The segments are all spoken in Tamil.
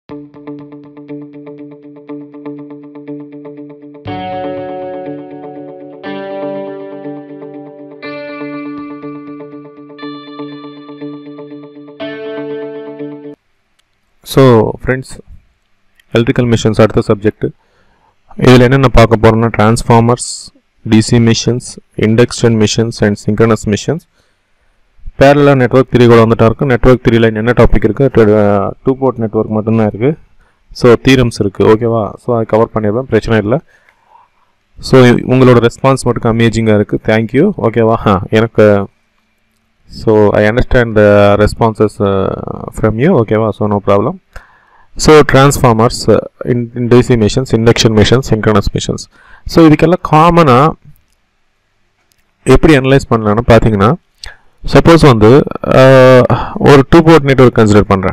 ஸோ ஃப்ரெண்ட்ஸ் எலக்ட்ரிக்கல் மிஷின்ஸ் அடுத்த சப்ஜெக்ட் இதில் என்னென்ன பார்க்க போகிறோம்னா transformers DC machines induction machines and synchronous machines பேரலாக நெட்ஒர்க் த்ரீ வந்துட்டா இருக்கும் நெட்ஒர்க் த்ரீல என்ன டாபிக் இருக்குது டூ போர்ட் நெட்ஒர்க் மட்டும்தான் இருக்குது ஸோ தீரம்ஸ் இருக்குது ஓகேவா ஸோ அதை கவர் பண்ணிடுவேன் பிரச்சனை இல்லை ஸோ உங்களோட ரெஸ்பான்ஸ் மட்டும் அமேசிங்காக இருக்குது தேங்க்யூ ஓகேவா எனக்கு so I understand the responses from you ஓகேவா so no problem so transformers in DC machines induction machines synchronous machines so இதுக்கெல்லாம் காமனாக எப்படி அனலைஸ் பண்ணலான்னு பார்த்தீங்கன்னா சப்போஸ் வந்து ஒரு டூ போர்ட் நெட்ஒர்க் கன்சிடர் பண்ணுறேன்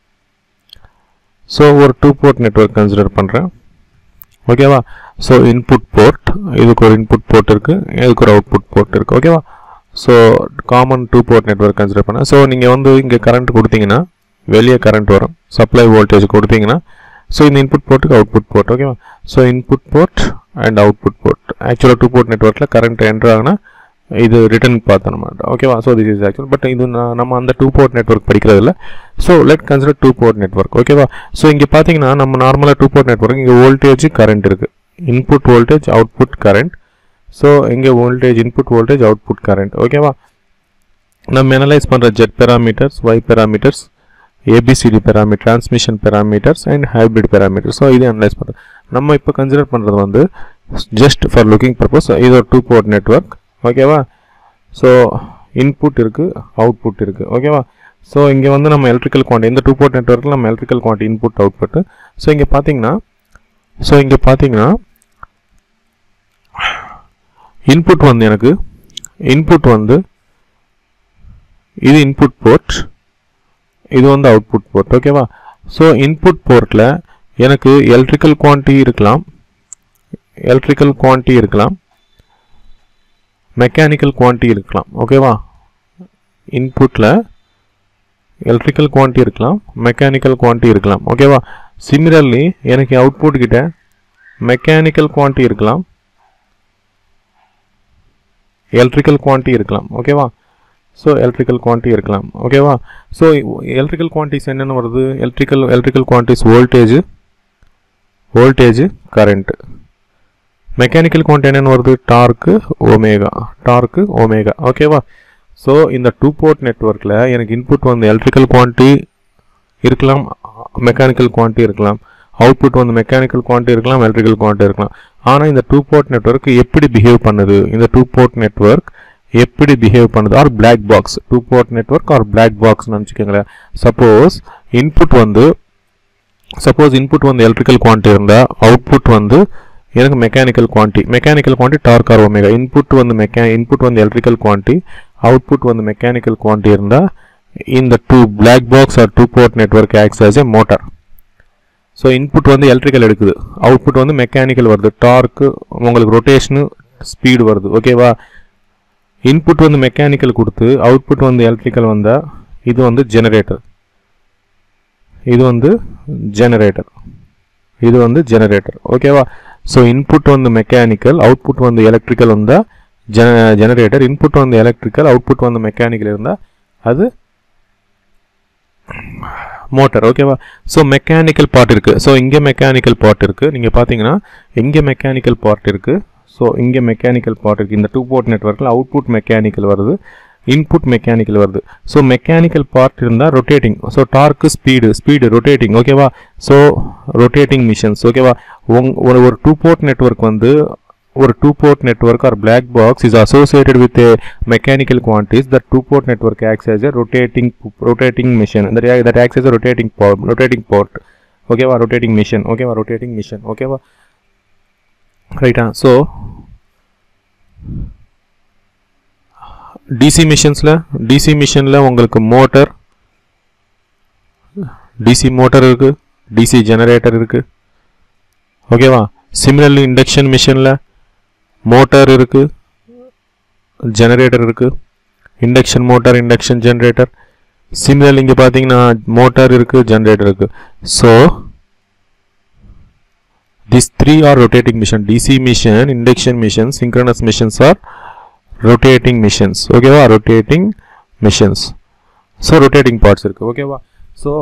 ஸோ ஒரு டூ போர்ட் நெட்ஒர்க் கன்சிடர் பண்ணுறேன் ஓகேவா ஸோ இன்புட் போர்ட் இதுக்கு ஒரு இன்புட் போர்ட் இருக்குது இதுக்கு ஒரு அவுட்புட் போர்ட் இருக்குது ஓகேவா so common two port network consider பண்ண ஸோ நீங்கள் வந்து இங்கே கரண்ட் கொடுத்தீங்கன்னா வெளியே கரண்ட் வரும் சப்ளை வோல்டேஜ் கொடுத்தீங்கன்னா ஸோ இந்த இன்புட் போர்ட்டுக்கு அவுட்புட் போர்ட் ஓகேவா so input port and output port ஆக்சுவலாக டூ போர்ட் நெட்ஒர்க்கில் கரண்ட் என்ட்ரு ஆகுனா இது ரிட்டர்ன் பார்த்தோம் நம்ம ஓகேவா so this is actual but இது நம்ம அந்த டூ போர்ட் நெட்ஒர்க் படிக்கிறதில்ல so let consider two port network ஓகேவா ஸோ இங்கே பார்த்தீங்கன்னா நம்ம நார்மலாக டூ போர்ட் நெட்ஒர்க் இங்கே வோல்டேஜ் கரண்ட் இருக்குது input voltage output current so இங்கே voltage input voltage output current ஓகேவா நம்ம அனலைஸ் பண்ணுற Z parameters Y parameters ABCD parameter transmission parameters and hybrid parameters so இதை அனலைஸ் பண்ணுறோம் நம்ம இப்போ கன்சிடர் பண்ணுறது வந்து ஜஸ்ட் ஃபார் லுக்கிங் பர்பஸ் இது ஒரு டூ போர்ட் நெட்ஒர்க் ஓகேவா ஸோ இன்புட் இருக்குது அவுட்புட் இருக்குது ஓகேவா ஸோ இங்கே வந்து நம்ம எலக்ட்ரிக்கல் குவான்டி இந்த டூ போர்ட் நெட்ஒர்க்கில் நம்ம எலக்ட்ரிக்கல் குவான்டி இன்புட் அவுட்புட்டு ஸோ இங்கே பார்த்தீங்கன்னா ஸோ இங்கே பார்த்தீங்கன்னா இன்புட் வந்து எனக்கு இன்புட் வந்து இது இன்புட் போர்ட் இது வந்து அவுட்புட் போர்ட் ஓகேவா ஸோ இன்புட் போர்ட்டில் எனக்கு எலக்ட்ரிக்கல் குவான்டிட்டி இருக்கலாம் எலக்ட்ரிக்கல் குவான்டிட்டி இருக்கலாம் மெக்கானிக்கல் குவான்டிட்டி இருக்கலாம் ஓகேவா இன்புட்டில் எலக்ட்ரிக்கல் குவான்டிட்டி இருக்கலாம் மெக்கானிக்கல் குவான்டிட்டி இருக்கலாம் ஓகேவா சிமிலர்லி எனக்கு அவுட்புட் கிட்ட மெக்கானிக்கல் குவான்டிட்டி இருக்கலாம் எலக்ட்ரிக்கல் குவான்டிட்டி இருக்கலாம் ஓகேவா ஸோ எலக்ட்ரிக்கல் குவான்டிட்டி இருக்கலாம் ஓகேவா ஸோ எலக்ட்ரிக்கல் குவான்டிட்டிஸ் என்னென்ன வருது electrical electrical quantities voltage voltage current mechanical quantity என்னென்ன வருது டார்க்கு ஒமேகா டார்க்கு ஒமேகா ஓகேவா ஸோ இந்த டூ போர்ட் நெட்ஒர்க்கில் எனக்கு இன்புட் வந்து எலக்ட்ரிக்கல் குவான்டிட்டி இருக்கலாம் மெக்கானிக்கல் குவான்டிட்டி இருக்கலாம் அவுட்புட் வந்து மெக்கானிக்கல் குவான்டிட்டி இருக்கலாம் எலக்ட்ரிக்கல் குவான்டிட்டி இருக்கலாம் ஆனால் இந்த டூ போர்ட் நெட்ஒர்க் எப்படி பிஹேவ் பண்ணுது இந்த டூ போர்ட் நெட்ஒர்க் எப்படி பிஹேவ் பண்ணுது or black box two port network or black பாக்ஸ்னு நினச்சிக்கோங்களேன் சப்போஸ் இன்புட் வந்து சப்போஸ் இன்புட் வந்து எலக்ட்ரிக்கல் குவான்டிட்டி இருந்தால் அவுட்புட் வந்து எனக்கு mechanical quantity mechanical quantity torque or omega input வந்து மெக்கா இன்புட் வந்து எலக்ட்ரிக்கல் குவான்டிட்டி அவுட்புட் வந்து மெக்கானிக்கல் குவான்டிட்டி இருந்தால் இந்த two black box or two port network acts as a motor so input வந்து எலக்ட்ரிக்கல் எடுக்குது அவுட்புட் வந்து மெக்கானிக்கல் வருது டார்க்கு உங்களுக்கு ரொட்டேஷனு ஸ்பீடு வருது ஓகேவா இன்புட் வந்து மெக்கானிக்கல் கொடுத்து அவுட்புட் வந்து எலக்ட்ரிக்கல் வந்தால் இது வந்து ஜெனரேட்டர் இது வந்து ஜெனரேட்டர் இது வந்து ஜெனரேட்டர் ஓகேவா ஸோ இன்புட் வந்து மெக்கானிக்கல் அவுட்புட் வந்து எலக்ட்ரிக்கல் வந்தால் ஜென ஜெனரேட்டர் இன்புட் வந்து எலக்ட்ரிக்கல் அவுட்புட் வந்து மெக்கானிக்கல் இருந்தால் அது மோட்டர் ஓகேவா ஸோ மெக்கானிக்கல் பார்ட் இருக்குது ஸோ இங்கே மெக்கானிக்கல் பார்ட் இருக்குது நீங்கள் பார்த்தீங்கன்னா இங்கே மெக்கானிக்கல் பார்ட் இருக்குது ஸோ இங்கே மெக்கானிக்கல் பார்ட் இருக்குது இந்த டூ போர்ட் நெட்ஒர்க்கில் அவுட்புட் மெக்கானிக்கல் வருது இன்புட் மெக்கானிக்கல் வருது ஸோ மெக்கானிக்கல் பார்ட் இருந்தால் rotating so torque speed speed rotating ஓகேவா ஸோ ரொட்டேட்டிங் மிஷின்ஸ் ஓகேவா உங் ஒரு ஒரு டூ போர்ட் நெட்ஒர்க் வந்து ஒரு two port network or black box is associated with mechanical quantities the two port network acts as a rotating rotating machine that, that acts as a rotating port rotating port ஓகேவா ரொட்டேட்டிங் மிஷின் ஓகேவா ரொட்டேட்டிங் மிஷின் ஓகேவா ரைட்டா ஸோ டிசி மிஷின்ஸில் டிசி மிஷினில் உங்களுக்கு மோட்டர் டிசி மோட்டர் இருக்குது டிசி ஜெனரேட்டர் இருக்குது ஓகேவா சிமிலர்லி இண்டக்ஷன் மிஷினில் மோட்டார் இருக்குது ஜெனரேட்டர் இருக்குது induction motor induction generator similar இங்கே பார்த்தீங்கன்னா மோட்டார் இருக்குது ஜென்ரேட்டர் இருக்குது so these three are rotating mission dc mission induction mission synchronous missions are rotating missions ஓகேவா rotating missions so rotating parts இருக்கு ஓகேவா ஸோ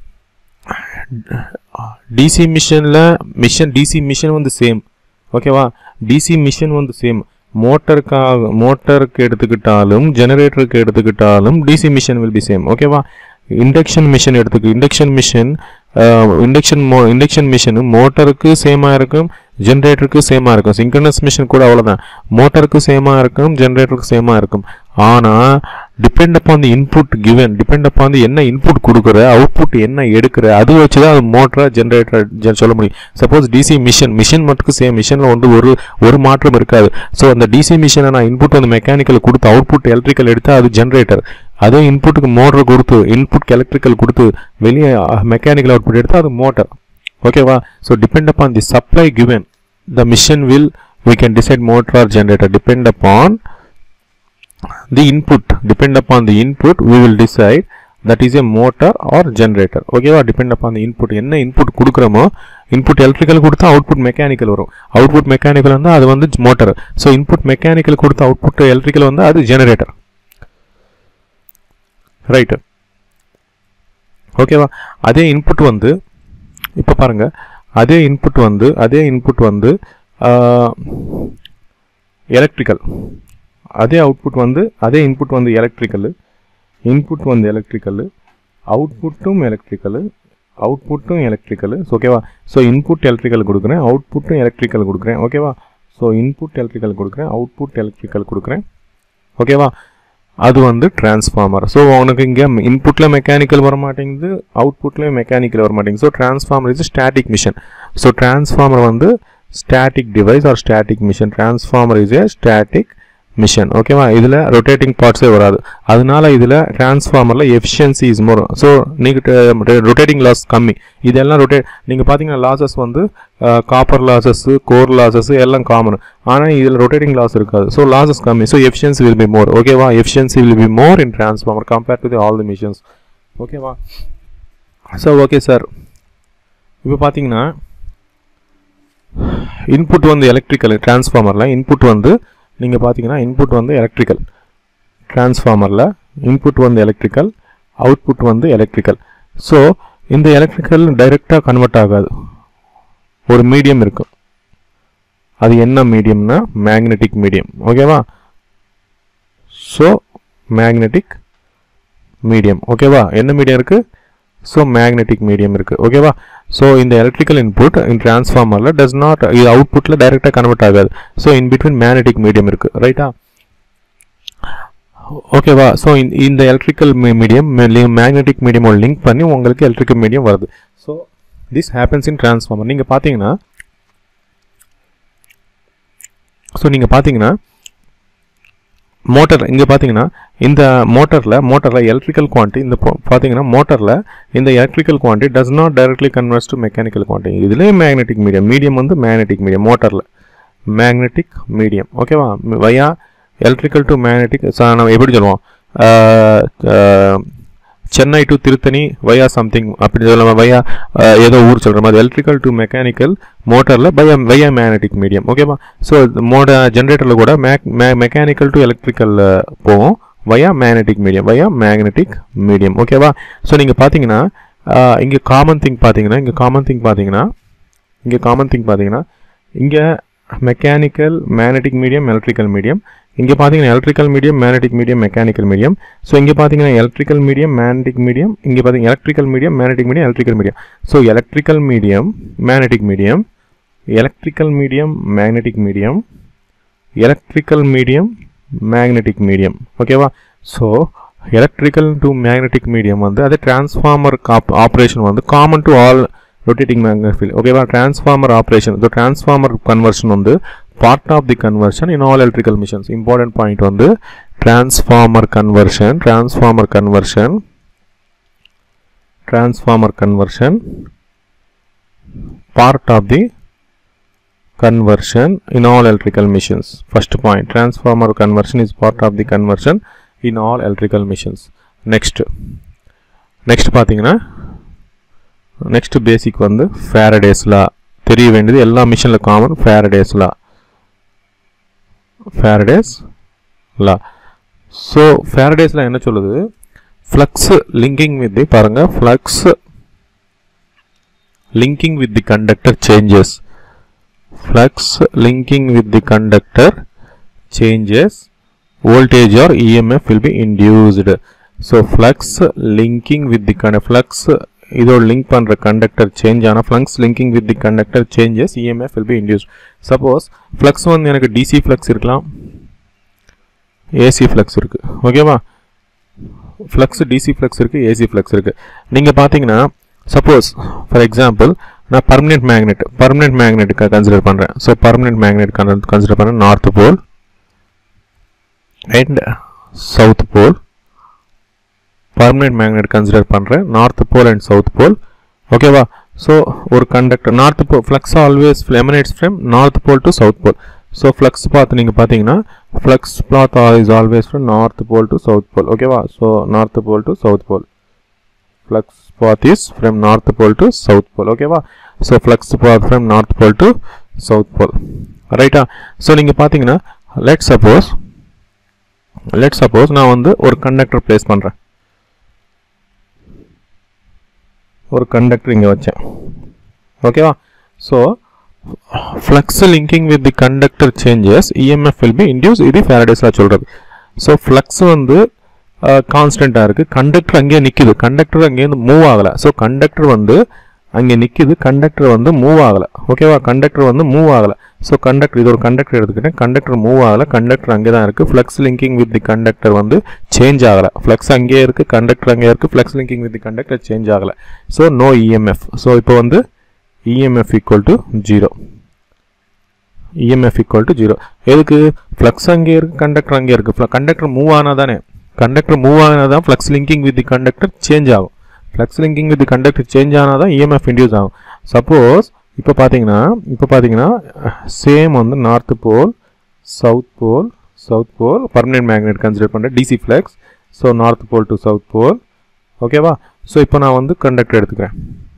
டிசி மிஷனில் மிஷன் டிசி மிஷன் வந்து சேம் ஓகேவா டிசி மிஷன் வந்து சேம் மோட்டருக்காக மோட்டருக்கு எடுத்துக்கிட்டாலும் ஜெனரேட்டருக்கு எடுத்துக்கிட்டாலும் DC machine will be same ஓகேவா இண்டக்ஷன் மிஷின் எடுத்துக்கு இண்டக்ஷன் மிஷின் இண்டக்ஷன் மோ இண்டக்ஷன் மிஷின் மோட்டருக்கு சேமாக இருக்கும் ஜென்ரேட்டருக்கு சேமாக இருக்கும் சிங்க்ரனஸ் மிஷின் கூட அவ்வளோதான் மோட்டருக்கு சேமாக இருக்கும் ஜென்ரேட்டருக்கு சேமாக இருக்கும் ஆனால் depend upon the input given depend upon the என்ன இன்புட் கொடுக்குற அவுட்புட் என்ன எடுக்கிற அது வச்சு தான் அது மோட்டரா ஜென்ரேட்டர் சொல்ல முடியும் சப்போஸ் டிசி மிஷின் மிஷின் மட்டும் சேம் மிஷினில் வந்து ஒரு ஒரு மாற்றம் இருக்காது ஸோ அந்த டிசி மிஷினை நான் இன்புட் வந்து மெக்கானிக்கல் கொடுத்து அவுட்புட் எலக்ட்ரிக்கல் எடுத்தால் அது ஜென்ரேட்டர் அதே இன்புட்டுக்கு மோட்டர் கொடுத்து இன்புட் எலக்ட்ரிக்கல் கொடுத்து வெளியே மெக்கானிக்கல் அவுட்புட் எடுத்தால் அது மோட்டர் ஓகேவா so depend upon the supply given the machine will we can decide motor or generator depend upon the input depend upon the input we will decide that is a motor or generator ஓகேவா depend upon the input என்ன இன்புட் கொடுக்குறோமோ இன்புட் எலக்ட்ரிக்கல் கொடுத்தா அவுட்புட் மெக்கானிக்கல் வரும் அவுட்புட் மெக்கானிக்கல் வந்து அது வந்து மோட்டர் ஸோ இன்புட் மெக்கானிக்கல் கொடுத்த அவுட்புட் எலக்ட்ரிக்கல் வந்து அது ஜெனரேட்டர் ரைட்டு ஓகேவா அதே இன்புட் வந்து இப்போ பாருங்க அதே இன்புட் வந்து அதே இன்புட் வந்து எலக்ட்ரிக்கல் அதே அவுட்புட் வந்து அதே இன்புட் வந்து எலக்ட்ரிக்கல் இன்புட் வந்து எலக்ட்ரிக்கல் அவுட்புட்டும் எலக்ட்ரிக்கல் அவுட்புட்டும் எலக்ட்ரிக்கல் ஓகேவா ஸோ இன்புட் எலக்ட்ரிக்கல் கொடுக்குறேன் அவுட்புட்டும் எலக்ட்ரிக்கல் கொடுக்குறேன் ஓகேவா ஸோ இன்புட் எலக்ட்ரிக்கல் கொடுக்குறேன் அவுட்புட் எலக்ட்ரிக்கல் கொடுக்குறேன் ஓகேவா அது வந்து டிரான்ஸ்ஃபார்மர் ஸோ உனக்கு இங்கே இன்புட்டில் மெக்கானிக்கல் வர மாட்டேங்குது அவுட்புட்லேயும் மெக்கானிக்கல் வர மாட்டேங்குது so transformer is static machine so transformer வந்து static device or static machine transformer is a static machine ஓகேவா இதில் ரொட்டேட்டிங் பார்ட்ஸே வராது அதனால இதில் டிரான்ஸ்ஃபார்மரில் எஃபிஷியன்சி இஸ் மோர் ஸோ நீங்கள் ரொட்டேட்டிங் லாஸ் கம்மி இதெல்லாம் ரொட்டேட் நீங்கள் பார்த்தீங்கன்னா லாசஸ் வந்து காப்பர் லாசஸ்ஸு கோர் லாசஸ் எல்லாம் காமன் ஆனால் இதில் ரொட்டேட்டிங் லாஸ் இருக்காது ஸோ லாசஸ் கம்மி so efficiency will be more ஓகேவா efficiency will be more in transformer compared to the all the machines ஓகேவா ஸோ ஓகே சார் இப்போ பார்த்தீங்கன்னா இன்புட் வந்து எலக்ட்ரிக்கல் டிரான்ஸ்ஃபார்மரில் இன்புட் வந்து நீங்கள் பார்த்தீங்கன்னா இன்புட் வந்து எலக்ட்ரிக்கல் டிரான்ஸ்ஃபார்மரில் இன்புட் வந்து எலக்ட்ரிக்கல் அவுட்புட் வந்து எலக்ட்ரிக்கல் ஸோ இந்த எலக்ட்ரிக்கல் டைரெக்டாக கன்வெர்ட் ஆகாது ஒரு மீடியம் இருக்கும் அது என்ன மீடியம்னா மேக்னெட்டிக் மீடியம் ஓகேவா ஸோ மேக்னெட்டிக் மீடியம் ஓகேவா என்ன மீடியம் இருக்குது ஸோ மேக்னெட்டிக் மீடியம் இருக்குது ஓகேவா ஸோ இந்த எலக்ட்ரிக்கல் இன்புட் இன் டிரான்ஸ்ஃபார்மரில் டஸ் நாட் இது அவுட்புட்டில் டைரெக்டாக கன்வெர்ட் ஆகாது so in between magnetic medium இருக்குது ரைட்டா ஓகேவா ஸோ இந்த எலக்ட்ரிக்கல் மீடியம் மேக்னெட்டிக் மீடியமோட லிங்க் பண்ணி உங்களுக்கு எலக்ட்ரிக்கல் மீடியம் வருது so this happens in transformer நீங்கள் பார்த்தீங்கன்னா ஸோ நீங்கள் பார்த்தீங்கன்னா மோட்டர் இங்கே பார்த்தீங்கன்னா இந்த மோட்டரில் மோட்டரில் எலக்ட்ரிக்கல் குவான்டிட்டி இந்த பார்த்தீங்கன்னா மோட்டரில் இந்த electrical quantity does not directly converts to mechanical quantity இதுலேயே மேக்னெட்டிக் மீடியம் மீடியம் வந்து மேக்னெட்டிக் மீடியம் மோட்டரில் மேக்னெட்டிக் மீடியம் ஓகேவா வயா எலக்ட்ரிக்கல் டு மேக்னெட்டிக் நம்ம எப்படி சொல்லுவோம் Chennai to Tiruttani via something அப்படி சொல்ல வயா ஏதோ ஊர் சொல்கிற மாதிரி எலக்ட்ரிக்கல் டு மெக்கானிக்கல் மோட்டரில் பயா வயா மேக்னெட்டிக் மீடியம் ஓகேவா ஸோ மோட ஜென்ரேட்டரில் கூட மேக் மெக்கானிக்கல் டு எலக்ட்ரிக்கல் போகும் via magnetic medium via magnetic medium ஓகேவா ஸோ நீங்கள் பார்த்தீங்கன்னா இங்கே காமன் திங் பார்த்தீங்கன்னா இங்கே காமன் திங் பார்த்தீங்கன்னா இங்கே காமன் திங் பார்த்தீங்கன்னா இங்கே mechanical magnetic medium electrical medium இங்கே பார்த்தீங்கன்னா electrical medium magnetic medium mechanical medium so இங்கே பார்த்தீங்கன்னா எலக்ட்ரிக்கல் மீடியம் மேக்னெட்டிக் மீடியம் இங்கே பார்த்தீங்கன்னா electrical medium magnetic medium electrical medium so electrical medium magnetic medium electrical medium magnetic medium electrical medium magnetic medium ஓகேவா so electrical to magnetic medium வந்து அது டிரான்ஸ்ஃபார்மர் ஆப்ரேஷன் வந்து common to all rotating magnet field ஓகேவா டிரான்ஸ்ஃபார்மர் ஆப்ரேஷன் இந்த டிரான்ஸ்ஃபார்மர் கன்வர்ஷன் வந்து part of the conversion in all electrical machines important point வந்து transformer conversion transformer conversion transformer conversion part of the conversion in all electrical machines first point transformer conversion is part of the conversion in all electrical machines next next பார்த்தீங்கன்னா நெக்ஸ்ட் பேசிக் வந்து ஃபேரடேஸ் லா தெரிய வேண்டியது எல்லா மிஷினில் common Faraday's law Faraday's law so ஃபேரடேஸில் என்ன சொல்லுது ஃப்ளக்ஸ் லிங்கிங் வித் தி பாருங்க flux linking with the conductor changes flux linking with the conductor changes voltage or EMF will be induced. So flux linking with the conductor flux இதோட லிங்க் பண்ணுற கண்டக்டர் சேஞ்ச் ஆனால் flux linking with the conductor changes EMF will be induce suppose flux வந்து எனக்கு டிசி ஃப்ளக்ஸ் இருக்கலாம் ஏசி ஃப்ளக்ஸ் இருக்குது ஓகேவா ஃப்ளக்ஸ் டிசி ஃப்ளக்ஸ் இருக்குது ஏசி ஃப்ளக்ஸ் இருக்குது நீங்கள் பார்த்தீங்கன்னா சப்போஸ் ஃபார் எக்ஸாம்பிள் நான் பர்மனெண்ட் மேக்னெட் பர்மனெண்ட் மேக்னெட்டுக்கு கன்சிடர் பண்ணுறேன் ஸோ பர்மனெண்ட் மேக்னெட் கன்சிடர் பண்ணுறேன் north pole and south pole permanent magnet consider பண்ணுறேன் north pole and south pole ஓகேவா ஸோ ஒரு conductor north pole flux always emanates from north pole to south pole so flux path நீங்கள் பார்த்தீங்கன்னா flux path is always from north pole to south pole ஓகேவா so north pole to south pole flux path is from north pole to south pole ஓகேவா so flux path from north pole to south pole ரைட்டா ஸோ நீங்கள் பார்த்தீங்கன்னா லெட் சப்போஸ் லெட் சப்போஸ் நான் வந்து ஒரு கண்டக்டர் ப்ளேஸ் பண்ணுறேன் ஒரு கண்டக்டர் இங்கே வச்சேன் ஓகேவா so flux linking with the conductor changes EMF will be induce இது ஃபேரடேஸில் சொல்கிறது ஸோ ஃப்ளக்ஸ் வந்து கான்ஸ்டண்ட்டாக இருக்குது கண்டக்டர் அங்கேயே நிற்கிது கண்டக்டர் அங்கேருந்து மூவ் ஆகலை ஸோ கண்டக்டர் வந்து அங்கே நிற்கிது கண்டக்டர் வந்து மூவ் ஆகலை ஓகேவா கண்டக்டர் வந்து மூவ் ஆகலை ஸோ கண்டக்டர் இது ஒரு கண்டக்டர் எடுத்துக்கிட்டேன் கண்டக்டர் மூவ் ஆகலை கண்டக்டர் அங்கே தான் இருக்குது flux linking with the conductor வந்து சேஞ்ச் ஆகலை ஃப்ளக்ஸ் அங்கேயே இருக்குது கண்டக்டர் அங்கேயே இருக்குது flux linking with the conductor change ஆகலை ஸோ நோ இஎம்எஃப் ஸோ இப்போ வந்து EMF equal to zero EMF equal to zero எதுக்கு ஃப்ளக்ஸ் அங்கே இருக்குது கண்டக்டர் அங்கே இருக்குது கண்டக்டர் மூவ் ஆனால் தானே கண்டக்டர் மூவ் ஆனால் தான் flux linking with the conductor change ஆகும் flux linking with conductor change ஆனால் தான் இஎம்எஃப் இன்டியூஸ் ஆகும் சப்போஸ் இப்போ பார்த்தீங்கன்னா இப்போ பார்த்தீங்கன்னா சேம் வந்து north pole south pole south pole permanent magnet consider பண்ணுறேன் DC flux so north pole to south pole ஓகேவா ஸோ இப்போ நான் வந்து கண்டக்டர் எடுத்துக்கிறேன்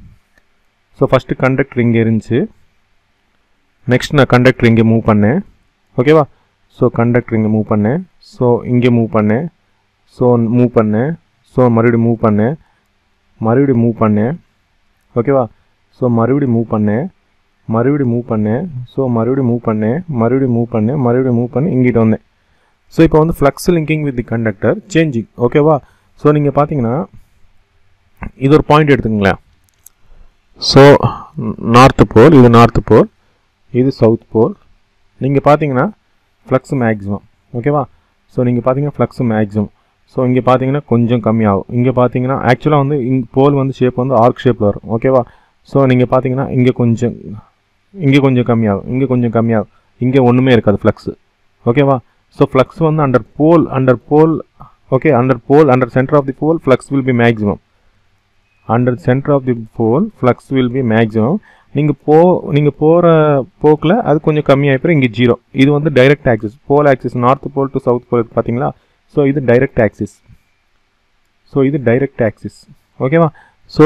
ஸோ ஃபஸ்ட்டு கண்டக்டர் இங்கே இருந்துச்சு நெக்ஸ்ட் நான் கண்டக்டர் இங்கே மூவ் பண்ணேன் ஓகேவா ஸோ கண்டக்டர் இங்கே மூவ் பண்ணேன் ஸோ இங்கே மூவ் பண்ணேன் ஸோ மூவ் பண்ணேன் ஸோ மறுபடியும் மூவ் பண்ணேன் மறுபடியும் மூவ் பண்ணேன் ஓகேவா ஸோ மறுபடியும் மூவ் பண்ணேன் மறுபடியும் மூவ் பண்ணேன் ஸோ மறுபடியும் மூவ் பண்ணேன் மறுபடியும் மூவ் பண்ணேன் மறுபடியும் மூவ் பண்ணி இங்கிட்ட வந்தேன் ஸோ இப்போ வந்து flux linking with the conductor changing ஓகேவா ஸோ நீங்கள் பார்த்தீங்கன்னா இது ஒரு பாயிண்ட் எடுத்துங்களேன் ஸோ நார்த்து போல் இது நார்த்து போல் இது சவுத் போல் நீங்கள் பார்த்தீங்கன்னா ஃப்ளக்ஸ் மேக்ஸிமம் ஓகேவா ஸோ நீங்கள் பார்த்தீங்கன்னா ஃப்ளக்ஸ் மேக்ஸிமம் ஸோ இங்கே பார்த்தீங்கன்னா கொஞ்சம் கம்மியாகும் இங்கே பார்த்தீங்கன்னா ஆக்சுவலாக வந்து இங்கே போல் வந்து ஷேப் வந்து ஆர்க் ஷேப்பில் வரும் ஓகேவா ஸோ நீங்கள் பார்த்தீங்கன்னா இங்கே கொஞ்சம் இங்கே கொஞ்சம் கம்மியாகும் இங்கே கொஞ்சம் கம்மியாகும் இங்கே ஒன்றுமே இருக்காது ஃப்ளக்ஸு ஓகேவா ஸோ ஃப்ளக்ஸ் வந்து under pole under pole okay under pole under centre of the pole flux will be maximum under centre of the pole flux will be maximum நீங்கள் போ நீங்கள் போகிற போக்கில் அது கொஞ்சம் கம்மியாகிப்போ இங்கே ஜீரோ இது வந்து direct axis pole axis north pole to south pole பார்த்தீங்களா ஸோ இது டைரக்ட் ஆக்சிஸ் ஸோ இது டைரக்ட் ஆக்சிஸ் ஓகேவா ஸோ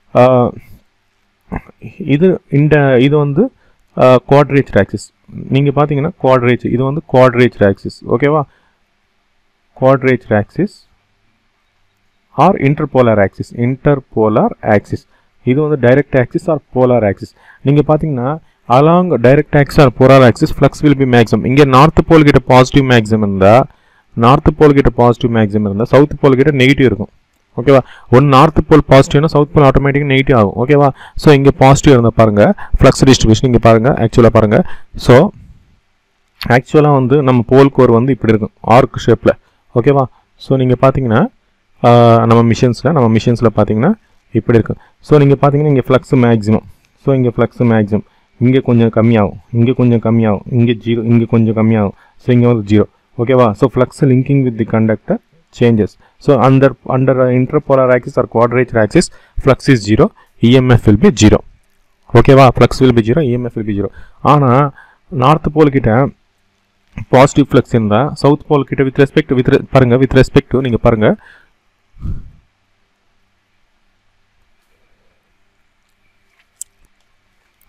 இது இந்த இது வந்து குவாட்ரேச்சர் ஆக்சிஸ் நீங்கள் பார்த்தீங்கன்னா குவாட்ரேச்சர் இது வந்து குவாட்ரேச்சர் ஆக்சிஸ் ஓகேவா quadrature axis or interpolar axis interpolar axis இது வந்து direct axis or polar axis நீங்கள் பார்த்தீங்கன்னா along direct axis or polar axis flux will be maximum இங்கே நார்த் போல் கிட்ட பாசிட்டிவ் மேக்ஸிமம் இருந்தால் நார்த் போல் கிட்ட பாசிட்டிவ் மேக்ஸிமம் இருந்தால் சவுத் போல் கிட்ட நெகட்டிவ் இருக்கும் ஓகேவா ஒன் நார்த் போல் பாசிட்டிவ்னா சவுத் போல் ஆட்டோமேட்டிக்காக நெகட்டிவ் ஆகும் ஓகேவா ஸோ இங்கே பாசிட்டிவ் இருந்தால் பாருங்கள் ஃப்ளக்ஸ் டிஸ்ட்ரிபியூஷன் இங்கே பாருங்கள் ஆக்சுவலாக பாருங்கள் ஸோ ஆக்சுவலாக வந்து நம்ம போல் கோர் வந்து இப்படி இருக்கும் ஆர்க் ஷேப்பில் ஓகேவா ஸோ நீங்கள் பார்த்தீங்கன்னா நம்ம மிஷின்ஸில் நம்ம மிஷின்ஸில் பார்த்தீங்கன்னா இப்படி இருக்கும் ஸோ நீங்கள் பார்த்தீங்கன்னா இங்கே ஃப்ளக்ஸ் மேக்ஸிமம் ஸோ இங்கே ஃப்ளக்ஸ் மேக்ஸிமம் இங்கே கொஞ்சம் கம்மியாகும் இங்கே கொஞ்சம் கம்மியாகும் இங்கே ஜீரோ இங்கே கொஞ்சம் கம்மியாகும் ஸோ இங்கே வந்து ஜீரோ ஓகேவா so flux linking with the conductor changes. So under under uh, interpolar axis or quadrature axis, flux is zero, EMF will be zero. ஓகேவா flux will be zero EMF will be zero ஆனால் நார்த் போல் கிட்ட பாசிட்டிவ் ஃப்ளக்ஸ் இருந்தால் சவுத் போல் கிட்ட வித் ரெஸ்பெக்ட் வித் பாருங்கள் வித் ரெஸ்பெக்ட் நீங்கள் பாருங்கள்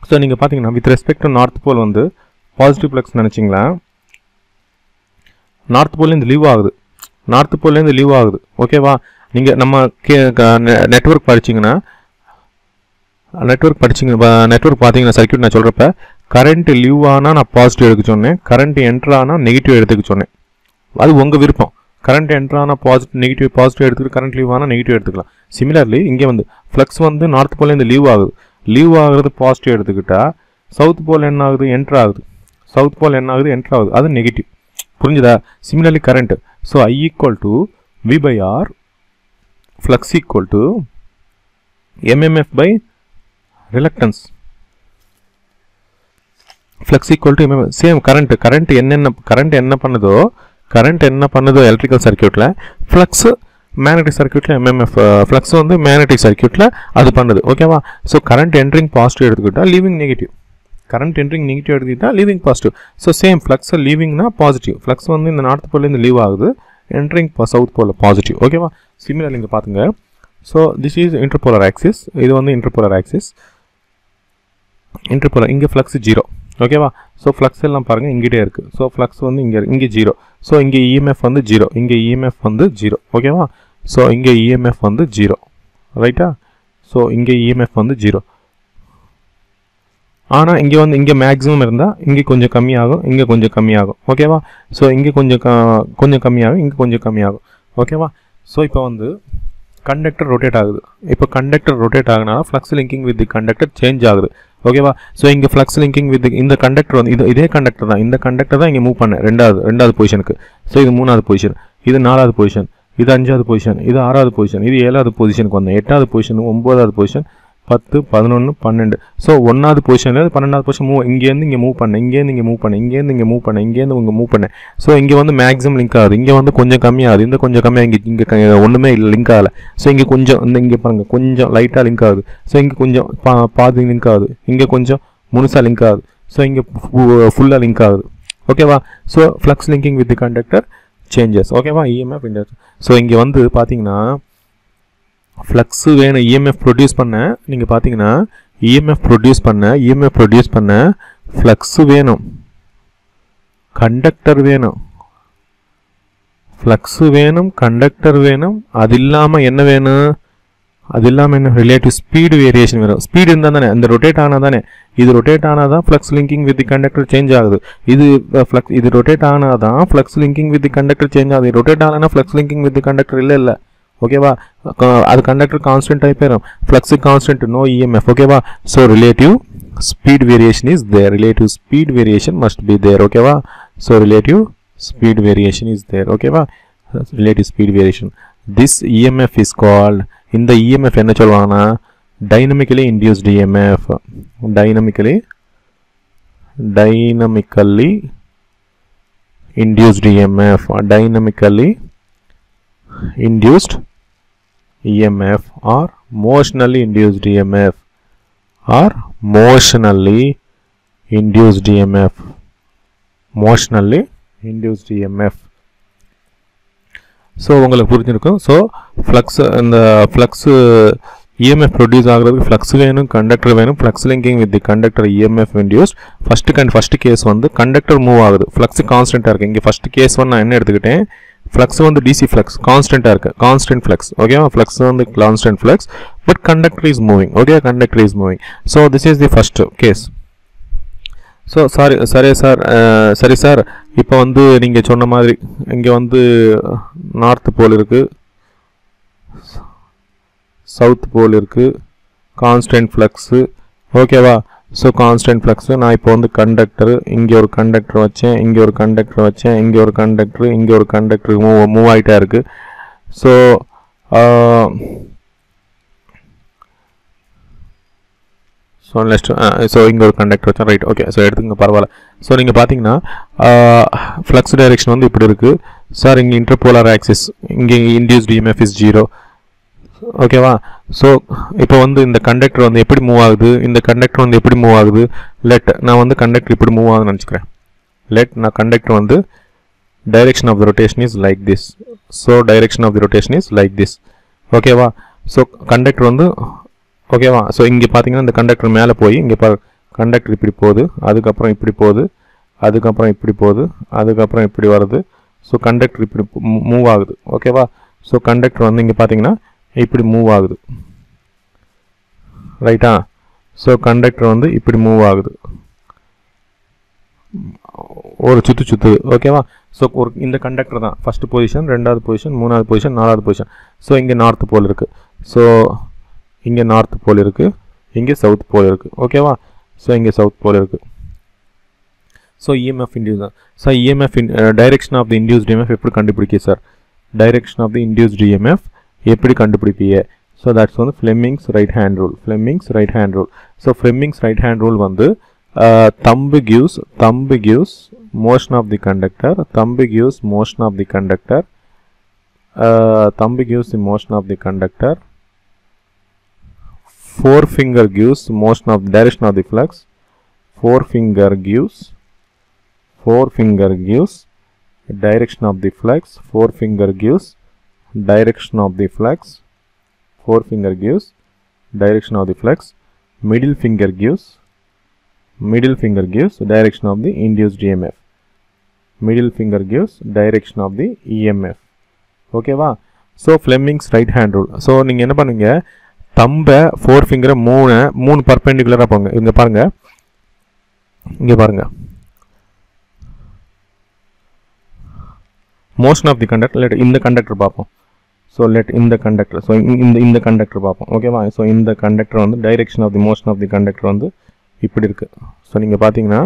ஸோ நீங்கள் பார்த்தீங்கன்னா with respect to north pole வந்து பாசிட்டிவ் ஃப்ளக்ஸ் நினச்சிங்களா நார்த் போல்லேருந்து லீவ் ஆகுது நார்த் போல்லேருந்து லீவ் ஆகுது ஓகேவா நீங்கள் நம்ம கே நெட்ஒர்க் படிச்சிங்கன்னா நெட்ஒர்க் படிச்சிங்க நெட்ஒர்க் பார்த்தீங்கன்னா சர்க்யூட் நான் சொல்கிறப்ப கரண்ட் லீவ் ஆனால் நான் பாசிட்டிவ் எடுக்க சொன்னேன் கரண்ட் என்ட்ரு ஆனால் நெகட்டிவ் எடுத்துக்க சொன்னேன் அது உங்கள் விருப்பம் கரண்ட் என்ட்ரு ஆனால் பாசிட்டிவ் நெகட்டிவ் பாசிட்டிவ் எடுத்துக்கிட்டு கரண்ட் லீவ் ஆனால் நெகட்டிவ் எடுத்துக்கலாம் சிமிலர்லி இங்கே வந்து ஃப்ளக்ஸ் வந்து நார்த் போலேருந்து லீவ் ஆகுது லீவ் ஆகுறது பாசிட்டிவ் எடுத்துக்கிட்டா சவுத் போல் என்ன ஆகுது என்ட்ரு ஆகுது சவுத் போல் என்ன ஆகுது என்ட்ரு ஆகுது அது நெகட்டிவ் புரிஞ்சுதா similarly current so I equal to V by R flux equal to MMF by reluctance flux equal to MM same current current என்னென்ன கரண்ட் என்ன பண்ணுதோ கரண்ட் என்ன பண்ணுதோ எலக்ட்ரிக்கல் சர்க்யூட்டில் ஃப்ளக்ஸ் மேக்னெட்டிக் சர்க்யூட்டில் எம்எம்எஃப் ஃப்ளக்ஸ் வந்து மேக்னெட்டிக் சர்க்யூட்டில் அது பண்ணுது ஓகேவா ஸோ கரண்ட் என்ட்ரிங் பாசிட்டிவ் எடுத்துக்கிட்டால் leaving negative current entering negative எடுத்துக்கிட்டால் leaving positive so same flux லீவிங்னா பாசிட்டிவ் ஃப்ளக்ஸ் வந்து இந்த நார்த் போலேருந்து லீவ் ஆகுது என்ட்ரிங் சவுத் போல் பாசிட்டிவ் ஓகேவா சிமிலர் இங்கே பார்த்துங்க so this is interpolar axis இது வந்து இன்டர்போலர் ஆக்சிஸ் இன்டர்போலர் இங்கே ஃப்ளக்ஸ் ஜீரோ ஓகேவா ஸோ ஃப்ளக்ஸ் எல்லாம் பாருங்கள் இங்கிட்டே இருக்குது ஸோ ஃப்ளக்ஸ் வந்து இங்கே இங்கே ஜீரோ ஸோ இங்கே இஎம்எஃப் வந்து ஜீரோ இங்கே இஎம்எஃப் வந்து ஜீரோ ஓகேவா ஸோ இங்கே இஎம்எஃப் வந்து ஜீரோ ரைட்டா ஸோ இங்கே இஎம்எஃப் வந்து ஜீரோ ஆனால் இங்கே வந்து இங்கே மேக்ஸிமம் இருந்தால் இங்கே கொஞ்சம் கம்மியாகும் இங்கே கொஞ்சம் கம்மியாகும் ஓகேவா ஸோ இங்கே கொஞ்சம் க கொஞ்சம் கம்மியாகும் இங்கே கொஞ்சம் கம்மியாகும் ஓகேவா ஸோ இப்போ வந்து கண்டக்டர் ரொட்டேட் ஆகுது இப்போ கண்டக்டர் ரொட்டேட் ஆகுனால flux linking with the conductor change ஆகுது ஓகேவா ஸோ இங்கே ஃப்ளக்ஸ் லிங்கிங் வித் இந்த கண்டக்டர் வந்து இது இதே கண்டக்டர் தான் இந்த கண்டக்டர் தான் இங்கே மூவ் பண்ணேன் ரெண்டாவது ரெண்டாவது பொசிஷனுக்கு ஸோ இது மூணாவது பொசிஷன் இது நாலாவது பொசிஷன் இது அஞ்சாவது பொசிஷன் இது ஆறாவது பொசிஷன் இது ஏழாவது பொசிஷனுக்கு வந்தேன் எட்டாவது பொசிஷன் ஒம்போதாவது பொசிஷன் பத்து பதினொன்று பன்னெண்டு ஸோ ஒன்றாவது பொசிஷன்லேருந்து பன்னெண்டாவது பொசிஷன் மூவ் இங்கேருந்து இங்கே மூவ் பண்ணேன் இங்கேருந்து இங்கே மூவ் பண்ணேன் இங்கேருந்து இங்கே மூவ் பண்ணேன் இங்கேருந்து இங்கே மூவ் பண்ணேன் ஸோ இங்கே வந்து மேக்ஸிமம் லிங்க் ஆகுது இங்கே வந்து கொஞ்சம் கம்மியாகுது இந்த கொஞ்சம் கம்மியாக இங்கே இங்கே ஒன்றுமே இல்லை லிங்க் ஆகலை ஸோ இங்கே கொஞ்சம் இந்த இங்கே பாருங்கள் கொஞ்சம் லைட்டாக லிங்க் ஆகுது ஸோ இங்கே கொஞ்சம் பா பாதி லிங்க் ஆகுது இங்கே கொஞ்சம் முழுசாக லிங்க் ஆகுது ஸோ இங்கே ஃபுல்லாக லிங்க் ஆகுது ஓகேவா so flux linking with the conductor changes ஓகேவா இஎம்எஃப் இண்டர் ஸோ இங்கே வந்து பார்த்தீங்கன்னா ஃப்ளக்ஸு வேணும் இஎம்எஃப் ப்ரொடியூஸ் பண்ண நீங்கள் பார்த்தீங்கன்னா இஎம்எஃப் ப்ரொடியூஸ் பண்ண இஎம்எஃப் ப்ரொடியூஸ் பண்ண ஃப்ளக்ஸு வேணும் கண்டக்டர் வேணும் ஃப்ளக்ஸு வேணும் கண்டக்டர் வேணும் அது இல்லாமல் என்ன வேணும் அது இல்லாமல் என்ன ரிலேட்டிவ் ஸ்பீடு வேரியேஷன் வரும் ஸ்பீடு இருந்தால் தானே அந்த ரொட்டேட் ஆனால் தானே இது ரொட்டேட் ஆனால் தான் flux linking with the conductor change ஆகுது இது ஃப்ளக்ஸ் இது ரொட்டேட் ஆனால் தான் flux linking with the conductor change ஆகுது ரொட்டேட் ஆகலைன்னா flux linking with the conductor இல்லை இல்லை ஓகேவா அது கண்டக்டர் கான்ஸ்டன்ட் ஆகி போயிடும் ஃப்ளக்ஸு கான்ஸ்டன்ட் நோ இஎம்எஃப் ஓகேவா so relative speed variation is there relative speed variation must be there ஓகேவா so relative speed variation is there ஓகேவா relative speed variation this EMF is called இந்த இஎம்எஃப் என்ன சொல்லுவாங்கன்னா dynamically induced EMF dynamically dynamically induced EMF or dynamically induced EMF or motionally induced EMF or motionally induced EMF motionally induced EMF so உங்களுக்கு புரிஞ்சிருக்கும் ஸோ ஃப்ளக்ஸ் இந்த ஃப்ளக்ஸு இஎம்எஃப் ப்ரொடியூஸ் ஆகிறதுக்கு ஃப்ளக்ஸ் வேணும் கண்டக்டர் வேணும் flux linking with the conductor EMF induced first கண்ட் ஃபஸ்ட்டு கேஸ் வந்து கண்டக்டர் மூவ் ஆகுது ஃப்ளக்ஸ் கான்ஸ்டண்ட்டாக இருக்குது இங்கே ஃபஸ்ட்டு கேஸ் வந்து நான் என்ன எடுத்துக்கிட்டேன் ஃப்ளக்ஸ் வந்து டிசி ஃப்ளக்ஸ் கான்ஸ்டண்ட்டாக இருக்குது கான்ஸ்டன்ட் ஃப்ளக்ஸ் ஓகேவா ஃப்ளக்ஸ் வந்து constant flux but conductor is moving okay conductor is moving so this is the first case so sorry சரி சார் சரி சார் இப்போ வந்து நீங்கள் சொன்ன மாதிரி இங்கே வந்து நார்த் போல் இருக்குது சவுத் போல் இருக்குது கான்ஸ்டன்ட் ஃப்ளக்ஸு ஓகேவா ஸோ கான்ஸ்டன்ட் ஃப்ளக்ஸு நான் இப்போ வந்து கண்டக்டர் இங்கே ஒரு கண்டக்டர் வச்சேன் இங்கே ஒரு கண்டக்டர் வச்சேன் இங்கே ஒரு கண்டக்டர் இங்கே ஒரு கண்டக்டர் மூவ் மூவ் ஆகிட்டே இருக்குது ஸோ ஸோ நெக்ஸ்ட் ஸோ இங்கே ஒரு கண்டக்டர் வச்சேன் ரைட் ஓகே ஸோ எடுத்துங்க பரவாயில்ல ஸோ நீங்கள் பார்த்தீங்கன்னா ஃப்ளக்ஸ் டைரெக்ஷன் வந்து இப்படி இருக்குது சார் இங்கே இன்டர்போலார் ஆக்சிஸ் இங்கே இன்டியூஸ்ட் இஎம்எஃப் இஸ் ஜீரோ ஓகேவா ஸோ இப்போ வந்து இந்த கண்டக்டர் வந்து எப்படி மூவ் ஆகுது இந்த கண்டக்டர் வந்து எப்படி மூவ் ஆகுது லெட் நான் வந்து கண்டக்டர் இப்படி மூவ் ஆகுதுன்னு நினச்சிக்கிறேன் லெட் நான் கண்டக்டர் வந்து direction of the rotation is like this so direction of the rotation is like this ஓகேவா ஸோ கண்டக்டர் வந்து ஓகேவா ஸோ இங்கே பார்த்தீங்கன்னா இந்த கண்டக்டர் மேலே போய் இங்கே பாரு கண்டக்டர் இப்படி போகுது அதுக்கப்புறம் இப்படி போகுது அதுக்கப்புறம் இப்படி போகுது அதுக்கப்புறம் இப்படி வருது ஸோ கண்டக்டர் இப்படி மூவ் ஆகுது ஓகேவா ஸோ கண்டக்டர் வந்து இங்கே பார்த்தீங்கன்னா இப்படி மூவ் ஆகுது ரைட்டா ஸோ கண்டக்டர் வந்து இப்படி மூவ் ஆகுது ஒரு சுத்து சுத்துது ஓகேவா ஸோ ஒரு இந்த கண்டக்டர் தான் ஃபஸ்ட்டு பொசிஷன் ரெண்டாவது பொசிஷன் மூணாவது பொசிஷன் நாலாவது பொசிஷன் ஸோ இங்கே நார்த் போல் இருக்குது ஸோ இங்கே நார்த் போல் இருக்குது இங்கே சவுத் போல் இருக்குது ஓகேவா ஸோ இங்கே சவுத் போல் இருக்குது ஸோ இஎம்எஃப் இன்டியூஸ் தான் sir EMF in direction of the induced EMF எப்படி கண்டுபிடிக்க sir direction of the induced EMF எப்படி கண்டுபிடிப்பீங்க ஸோ தட்ஸ் வந்து Fleming's right hand rule Fleming's right hand rule so Fleming's right hand rule வந்து thumb gives thumb gives motion of the conductor thumb gives motion of the conductor thumb gives the motion of the conductor forefinger gives motion of direction of the flux forefinger gives forefinger gives direction of the flux forefinger gives direction of the flux forefinger gives direction of the flux middle finger gives middle finger gives direction of the induced EMF middle finger gives direction of the EMF ஓகேவா so Fleming's right hand rule so நீங்கள் என்ன பண்ணுவீங்க தம்பை ஃபோர் ஃபிங்கரை மூணு மூணு பர்பெண்டிகுலராக போங்க இங்கே பாருங்க இங்கே பாருங்க motion of the conductor let இந்த கண்டக்டர் பார்ப்போம் ஸோ லெட் இந்த கண்டக்டர் ஸோ இந்த இந்த கண்டக்டர் பார்ப்போம் ஓகேவா ஸோ இந்த கண்டக்டர் வந்து direction of the motion of the conductor வந்து இப்படி இருக்குது ஸோ நீங்கள் பார்த்தீங்கன்னா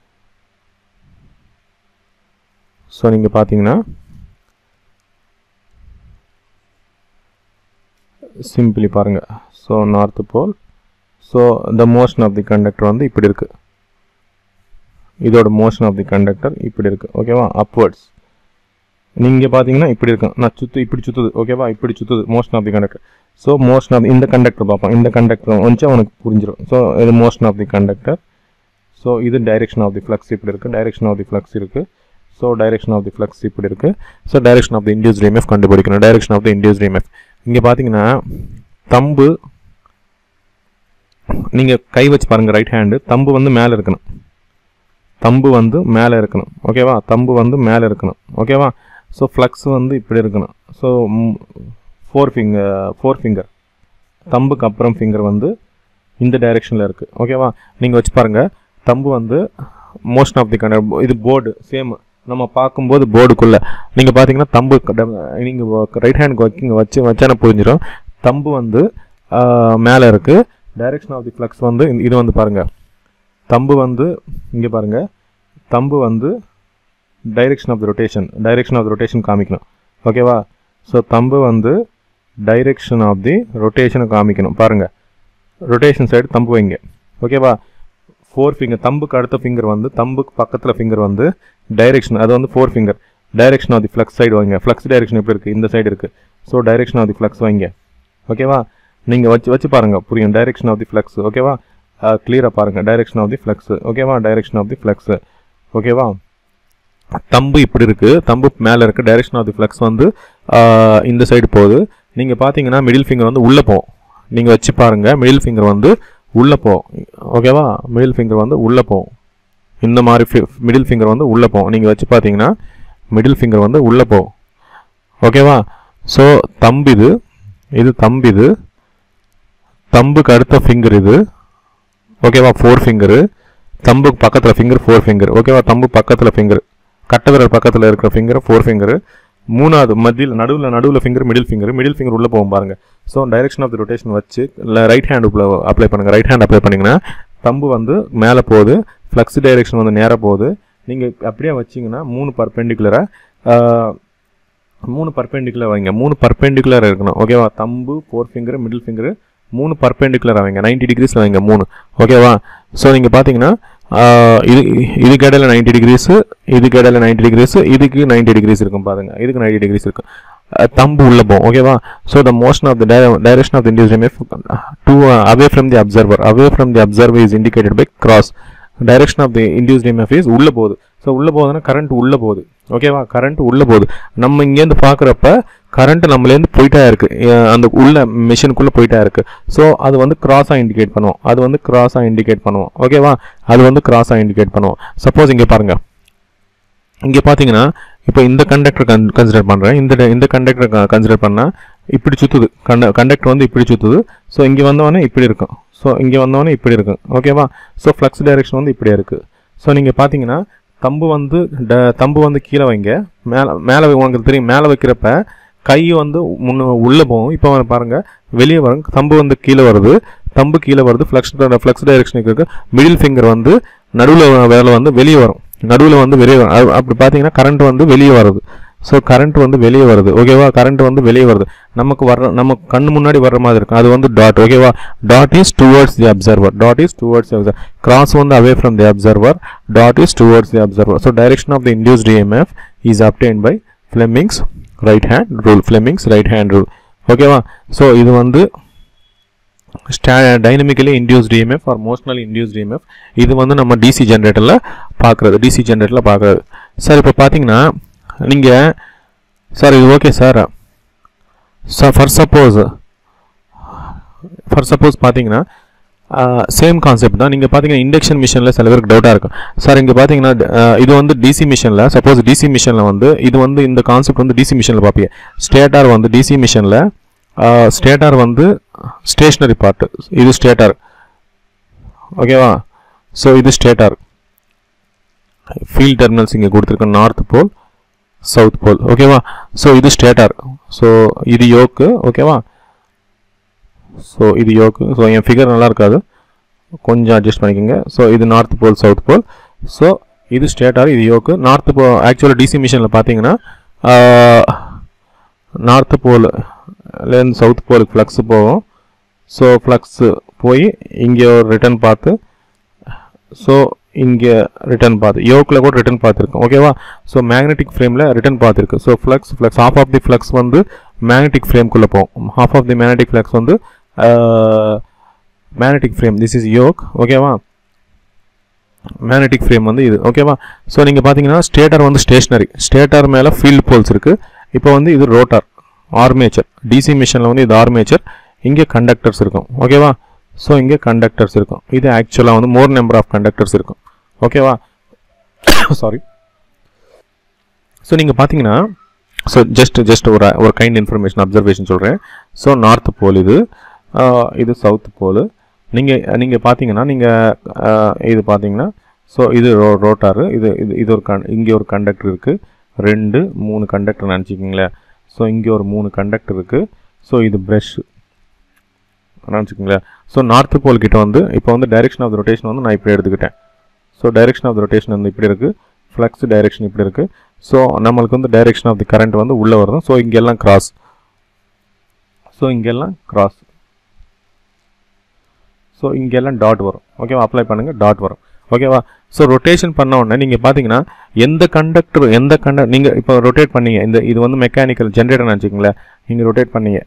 ஸோ நீங்கள் பார்த்தீங்கன்னா சிம்பிளி பாருங்க so north pole so the motion of the conductor வந்து இப்படி இருக்கு இதோட மோஷன் ஆஃப் தி கண்டக்டர் இப்படி இருக்கு ஓகேவா அப்வர்ட்ஸ் நீங்கள் பார்த்தீங்கன்னா இப்படி இருக்கும் நான் சுத்து இப்படி சுத்துது ஓகேவா இப்படி சுத்துது motion of the conductor so motion of இந்த கண்டக்டர் பார்ப்போம் இந்த கண்டக்டர் வந்து உனக்கு புரிஞ்சிடும் ஸோ இது motion of the conductor so இது டைரெக்ஷன் ஆஃப் தி ஃப்ளக்ஸ் இப்படி இருக்குது டைரெக்ஷன் ஆஃப் தி ஃப்ளக்ஸ் இருக்குது so direction of the flux இப்படி இருக்குது so direction of the induce EMF கண்டுபிடிக்கணும் direction of the induce EMF இங்கே பார்த்தீங்கன்னா தம்பு நீங்கள் கை வச்சு பாருங்கள் ரைட் ஹேண்டு தம்பு வந்து மேலே இருக்கணும் தம்பு வந்து மேலே இருக்கணும் ஓகேவா தம்பு வந்து மேலே இருக்கணும் ஓகேவா ஸோ ஃப்ளக்ஸ் வந்து இப்படி இருக்கணும் so four finger four finger தம்புக்கு அப்புறம் ஃபிங்கர் வந்து இந்த டைரெக்ஷனில் இருக்குது ஓகேவா நீங்கள் வச்சு பாருங்கள் தம்பு வந்து மோஷன் ஆஃப் தி கண்டர் இது போர்டு சேம் நம்ம பார்க்கும்போது போர்டுக்குள்ளே நீங்கள் பார்த்தீங்கன்னா தம்பு நீங்கள் ரைட் ஹேண்ட் ஒர்க்கிங் வச்சு வச்சானே புரிஞ்சிடும் தம்பு வந்து மேலே இருக்குது டைரெக்ஷன் ஆஃப் தி ஃப்ளக்ஸ் வந்து இந்த- இது வந்து பாருங்கள் தம்பு வந்து இங்கே பாருங்கள் தம்பு வந்து direction of the rotation direction of the rotation காமிக்கணும் ஓகேவா ஸோ தம்பு வந்து டைரெக்ஷன் ஆஃப் தி ரொட்டேஷனை காமிக்கணும் பாருங்கள் ரொட்டேஷன் சைடு தம்பு வைங்க ஓகேவா ஃபோர் ஃபிங்கர் தம்புக்கு அடுத்த ஃபிங்கர் வந்து தம்புக்கு பக்கத்தில் ஃபிங்கர் வந்து டைரெக்ஷன் அது வந்து four finger direction of the flux side வைங்க ஃப்ளக்ஸ் டைரெக்ஷன் எப்படி இருக்குது இந்த சைடு இருக்குது so direction of the flux வைங்க ஓகேவா நீங்கள் வச்சு வச்சு பாருங்கள் புரியும் டைரெக்ஷன் ஆஃப் தி ஃப்ளக்ஸ் ஓகேவா கிளியராக பாருங்கள் டைரெக்ஷன் ஆஃப் தி ஃப்ளக்ஸ் ஓகேவா டைரெக்ஷன் ஆஃப் தி ஃப்ளக்ஸ் ஓகேவா தம்பு இப்படி இருக்கு தம்பு மேலே இருக்கு டைரெக்ஷன் ஆஃப் தி ஃப்ளக்ஸ் வந்து ஆஹ், இந்த சைடு போகுது நீங்கள் பார்த்தீங்கன்னா மிடில் ஃபிங்கர் வந்து உள்ளே போகும் நீங்கள் வச்சு பாருங்க மிடில் ஃபிங்கர் வந்து உள்ளே போகும் ஓகேவா மிடில் ஃபிங்கர் வந்து உள்ளே போகும் இந்த மாதிரி மிடில் ஃபிங்கர் வந்து உள்ளே போகும் நீங்கள் வச்சு பார்த்தீங்கன்னா மிடில் ஃபிங்கர் வந்து உள்ளே போகும் ஓகேவா ஸோ தம்பு இது இது தம்பு இது தம்புக்கு அடுத்த ஃபிங்கர் இது ஓகேவா ஃபோர் ஃபிங்கரு தம்புக்கு பக்கத்தில் ஃபிங்கர் ஃபோர் ஃபிங்கர் ஓகேவா தம்பு பக்கத்தில் ஃபிங்கர் கட்டை விரல் பக்கத்தில் இருக்கிற ஃபிங்கர் ஃபோர் ஃபிங்கர் மூணாவது மத்தியில் நடுவில் நடுவில் finger middle finger middle finger உள்ளே போகும் பாருங்க so direction of the rotation வச்சு இல்லை ரைட் ஹேண்ட் அப்ளை பண்ணுங்க ரைட் ஹேண்ட் அப்ளை பண்ணிங்கன்னா தம்பு வந்து மேலே போகுது ஃப்ளக்ஸ் டைரெக்ஷன் வந்து நேராக போகுது நீங்கள் அப்படியே வச்சிங்கன்னா மூணு பர்பெண்டிகுலராக மூணு பர்பெண்டிகுலர் வைங்க மூணு பர்பெண்டிகுலர் இருக்கணும் ஓகேவா thumb four finger middle finger மூணு பர்பெண்டிகுலர் வைங்க 90 டிகிரிஸில் வைங்க மூணு ஓகேவா ஸோ நீங்கள் பார்த்தீங்கன்னா ஆஹ், இது இதுக்கு இடையில நைன்டி டிகிரிஸு இதுக்கு இடையில நைன்டி டிகிரிஸு இதுக்கு 90 டிகிரிஸ் இருக்கும் பாருங்க இதுக்கு 90 டிகிரிஸ் இருக்கும் அஹ், தம்பு உள்ள போகும் ஓகேவா so the motion of the direction of the induce EMF to away from the observer away from the observer is indicated by cross direction of the induced EMF is உள்ளே போகுது ஸோ உள்ளே போகுதுன்னா கரண்ட் உள்ளே போகுது ஓகேவா கரண்ட் உள்ளே போகுது நம்ம இங்கேருந்து பார்க்குறப்ப கரண்ட் நம்மளேருந்து போயிட்டா இருக்கு அஹ் அந்த உள்ள மிஷினுக்குள்ளே போயிட்டா இருக்கு ஸோ அது வந்து கிராஸாக இண்டிகேட் பண்ணுவோம் அது வந்து கிராஸாக இண்டிகேட் பண்ணுவோம் ஓகேவா அது வந்து கிராஸாக இண்டிகேட் பண்ணுவோம் சப்போஸ் இங்கே பாருங்க இங்கே பார்த்தீங்கன்னா இப்போ இந்த கண்டக்டர் கன் கன்சிடர் பண்ணுறேன் இந்த இந்த கண்டக்டர் கன்சிடர் பண்ணால் இப்படி சுற்றுது கண்ட கண்டக்டர் வந்து இப்படி சுற்றுது ஸோ இங்கே வந்தவொடனே இப்படி இருக்கும் ஸோ இங்கே வந்தவொடனே இப்படி இருக்கும் ஓகேவா ஸோ ஃப்ளக்ஸ் டைரெக்ஷன் வந்து இப்படியே இருக்குது ஸோ நீங்கள் பார்த்தீங்கன்னா தம்பு வந்து ட- தம்பு வந்து கீழே வைங்க மேலே மேலே உங்களுக்கு தெரியும் மேலே வைக்கிறப்ப கை வந்து முன்ன உள்ளே போகும் இப்போ பாருங்க வெளியே வரும் தம்பு வந்து கீழே வருது தம்பு கீழே வருது ஃப்ளக்ஸ் ஃப்ளக்ஸ் டைரெக்ஷனுக்கு இருக்கு மிடில் ஃபிங்கர் வந்து நடுவில் வேலை வந்து வெளியே வரும் நடுவில் வந்து வெளியே வரும் அது- அப்படி பார்த்தீங்கன்னா கரண்ட் வந்து வெளியே வருது ஸோ கரண்ட் வந்து வெளியே வருது ஓகேவா கரண்ட் வந்து வெளியே வருது நமக்கு வர்ற நம்ம கண்ணு முன்னாடி வர்ற மாதிரி இருக்கும் அது வந்து டாட் ஓகேவா dot is towards the observer dot is towards the observer cross வந்து away from the observer dot is towards the observer so direction of the induced EMF is obtained by Fleming's right hand rule Fleming's right hand rule ஓகேவா ஸோ இது வந்து dynamically induced EMF or motionally induced EMF இது வந்து நம்ம டிசி ஜென்ரேட்டரில் பார்க்குறது டிசி ஜென்ரேட்டரில் பார்க்குறது சார் இப்போ பார்த்தீங்கன்னா நீங்கள் சார் இது okay sir sir for suppose for suppose பார்த்தீங்கன்னா சேம் கான்செப்ட் தான் நீங்கள் பார்த்தீங்கன்னா இண்டக்ஷன் மிஷினில் சில பேருக்கு டவுட்டாக இருக்கும் சார் இங்கே பார்த்தீங்கன்னா அஹ், இது வந்து டிசி மிஷினில் சப்போஸ் டிசி மிஷினில் வந்து இது வந்து இந்த கான்செப்ட் வந்து டிசி மிஷினில் பார்ப்பீங்க ஸ்டேட்டார் வந்து டிசி மிஷினில் ஸ்டேட்டார் வந்து ஸ்டேஷ்னரி பார்ட் இது ஸ்டேட்டார் ஓகேவா ஸோ இது ஸ்டேட்டார் ஃபீல்ட் டெர்மினல்ஸ் இங்கே கொடுத்துருக்கோம் நார்த் போல் சவுத் போல் ஓகேவா ஸோ இது ஸ்டேட்டார் ஸோ இது யோக்கு ஓகேவா ஸோ இது யோக்கு ஸோ என் ஃபிகர் நல்லா இருக்காது கொஞ்சம் அட்ஜஸ்ட் பண்ணிக்கோங்க ஸோ இது north pole south pole so இது ஸ்டேட்டார் இது யோக்கு நார்த் போ ஆக்சுவலாக டிசி மிஷினில் பார்த்தீங்கன்னா நார்த் போல்லேருந்து சவுத் போலுக்கு ஃப்ளக்ஸ் போகும் ஸோ ஃப்ளக்ஸு போய் இங்கே ஒரு ரிட்டர்ன் பார்த்து ஸோ இங்கே ரிட்டர்ன் பாத் யோக்கில் கூட ரிட்டர்ன் பாத் இருக்கும் ஓகேவா ஸோ மேக்னெட்டிக் ஃப்ரேமில் ரிட்டர்ன் பாத் இருக்கு so flux flux half of the flux வந்து மேக்னெட்டிக் ஃப்ரேம்குள்ளே போகும் half of the magnetic flux வந்து magnetic frame this is yoke ஓகேவா மேக்னெட்டிக் ஃப்ரேம் வந்து இது ஓகேவா ஸோ நீங்கள் பார்த்தீங்கன்னா ஸ்டேட்டர் வந்து ஸ்டேஷனரி ஸ்டேட்டர் மேலே ஃபீல்ட் போல்ஸ் இருக்குது இப்போ வந்து இது ரோட்டார் ஆர்மேச்சர் டிசி மிஷினில் வந்து இது ஆர்மேச்சர் இங்கே கண்டக்டர்ஸ் இருக்கும் ஓகேவா ஸோ இங்கே கண்டக்டர்ஸ் இருக்கும் இது ஆக்சுவலாக வந்து மோர் நம்பர் ஆஃப் கண்டக்டர்ஸ் இருக்கும் ஓகேவா சாரி ஸோ நீங்கள் பார்த்தீங்கன்னா ஸோ ஜஸ்ட் ஜஸ்ட் ஒரு ஒரு கைண்ட் இன்ஃபர்மேஷன் அப்சர்வேஷன் சொல்கிறேன் ஸோ நார்த் போல் இது ஆஹ் இது சவுத் போல் நீங்கள் நீங்கள் பார்த்தீங்கன்னா நீங்கள் இது பார்த்தீங்கன்னா ஸோ இது ரோ ரோட்டாரு இது இது இது ஒரு கண் இங்கே ஒரு கண்டக்டர் இருக்குது ரெண்டு மூணு கண்டக்டர் நினச்சிக்கிங்களேன் ஸோ இங்கே ஒரு மூணு கண்டக்டர் இருக்குது ஸோ இது ப்ரெஷ் நினச்சிக்கோங்களேன் ஸோ நார்த் போல் கிட்ட வந்து இப்போ வந்து டைரெக்ஷன் ஆஃப் ரொட்டேஷன் வந்து நான் இப்படி எடுத்துக்கிட்டேன் ஸோ டைரெக்ஷன் ஆஃப் ரொட்டேஷன் வந்து இப்படி இருக்குது ஃப்ளக்ஸ் டைரெக்ஷன் இப்படி இருக்குது ஸோ நம்மளுக்கு வந்து டைரெக்ஷன் ஆஃப் தி கரண்ட் வந்து உள்ளே வருது ஸோ இங்கெல்லாம் கிராஸ் ஸோ இங்கெல்லாம் கிராஸ் ஸோ இங்கெல்லாம் டாட் வரும் ஓகேவா அப்ளை பண்ணுங்கள் டாட் வரும் ஓகேவா ஸோ ரொட்டேஷன் பண்ண உடனே நீங்கள் பார்த்தீங்கன்னா எந்த கண்டக்டர் எந்த கண்ட நீங்கள் இப்போ ரொட்டேட் பண்ணீங்க இந்த இது வந்து மெக்கானிக்கல் ஜென்ரேட்டர் நினச்சிங்களேன் நீங்கள் ரொட்டேட் பண்ணீங்க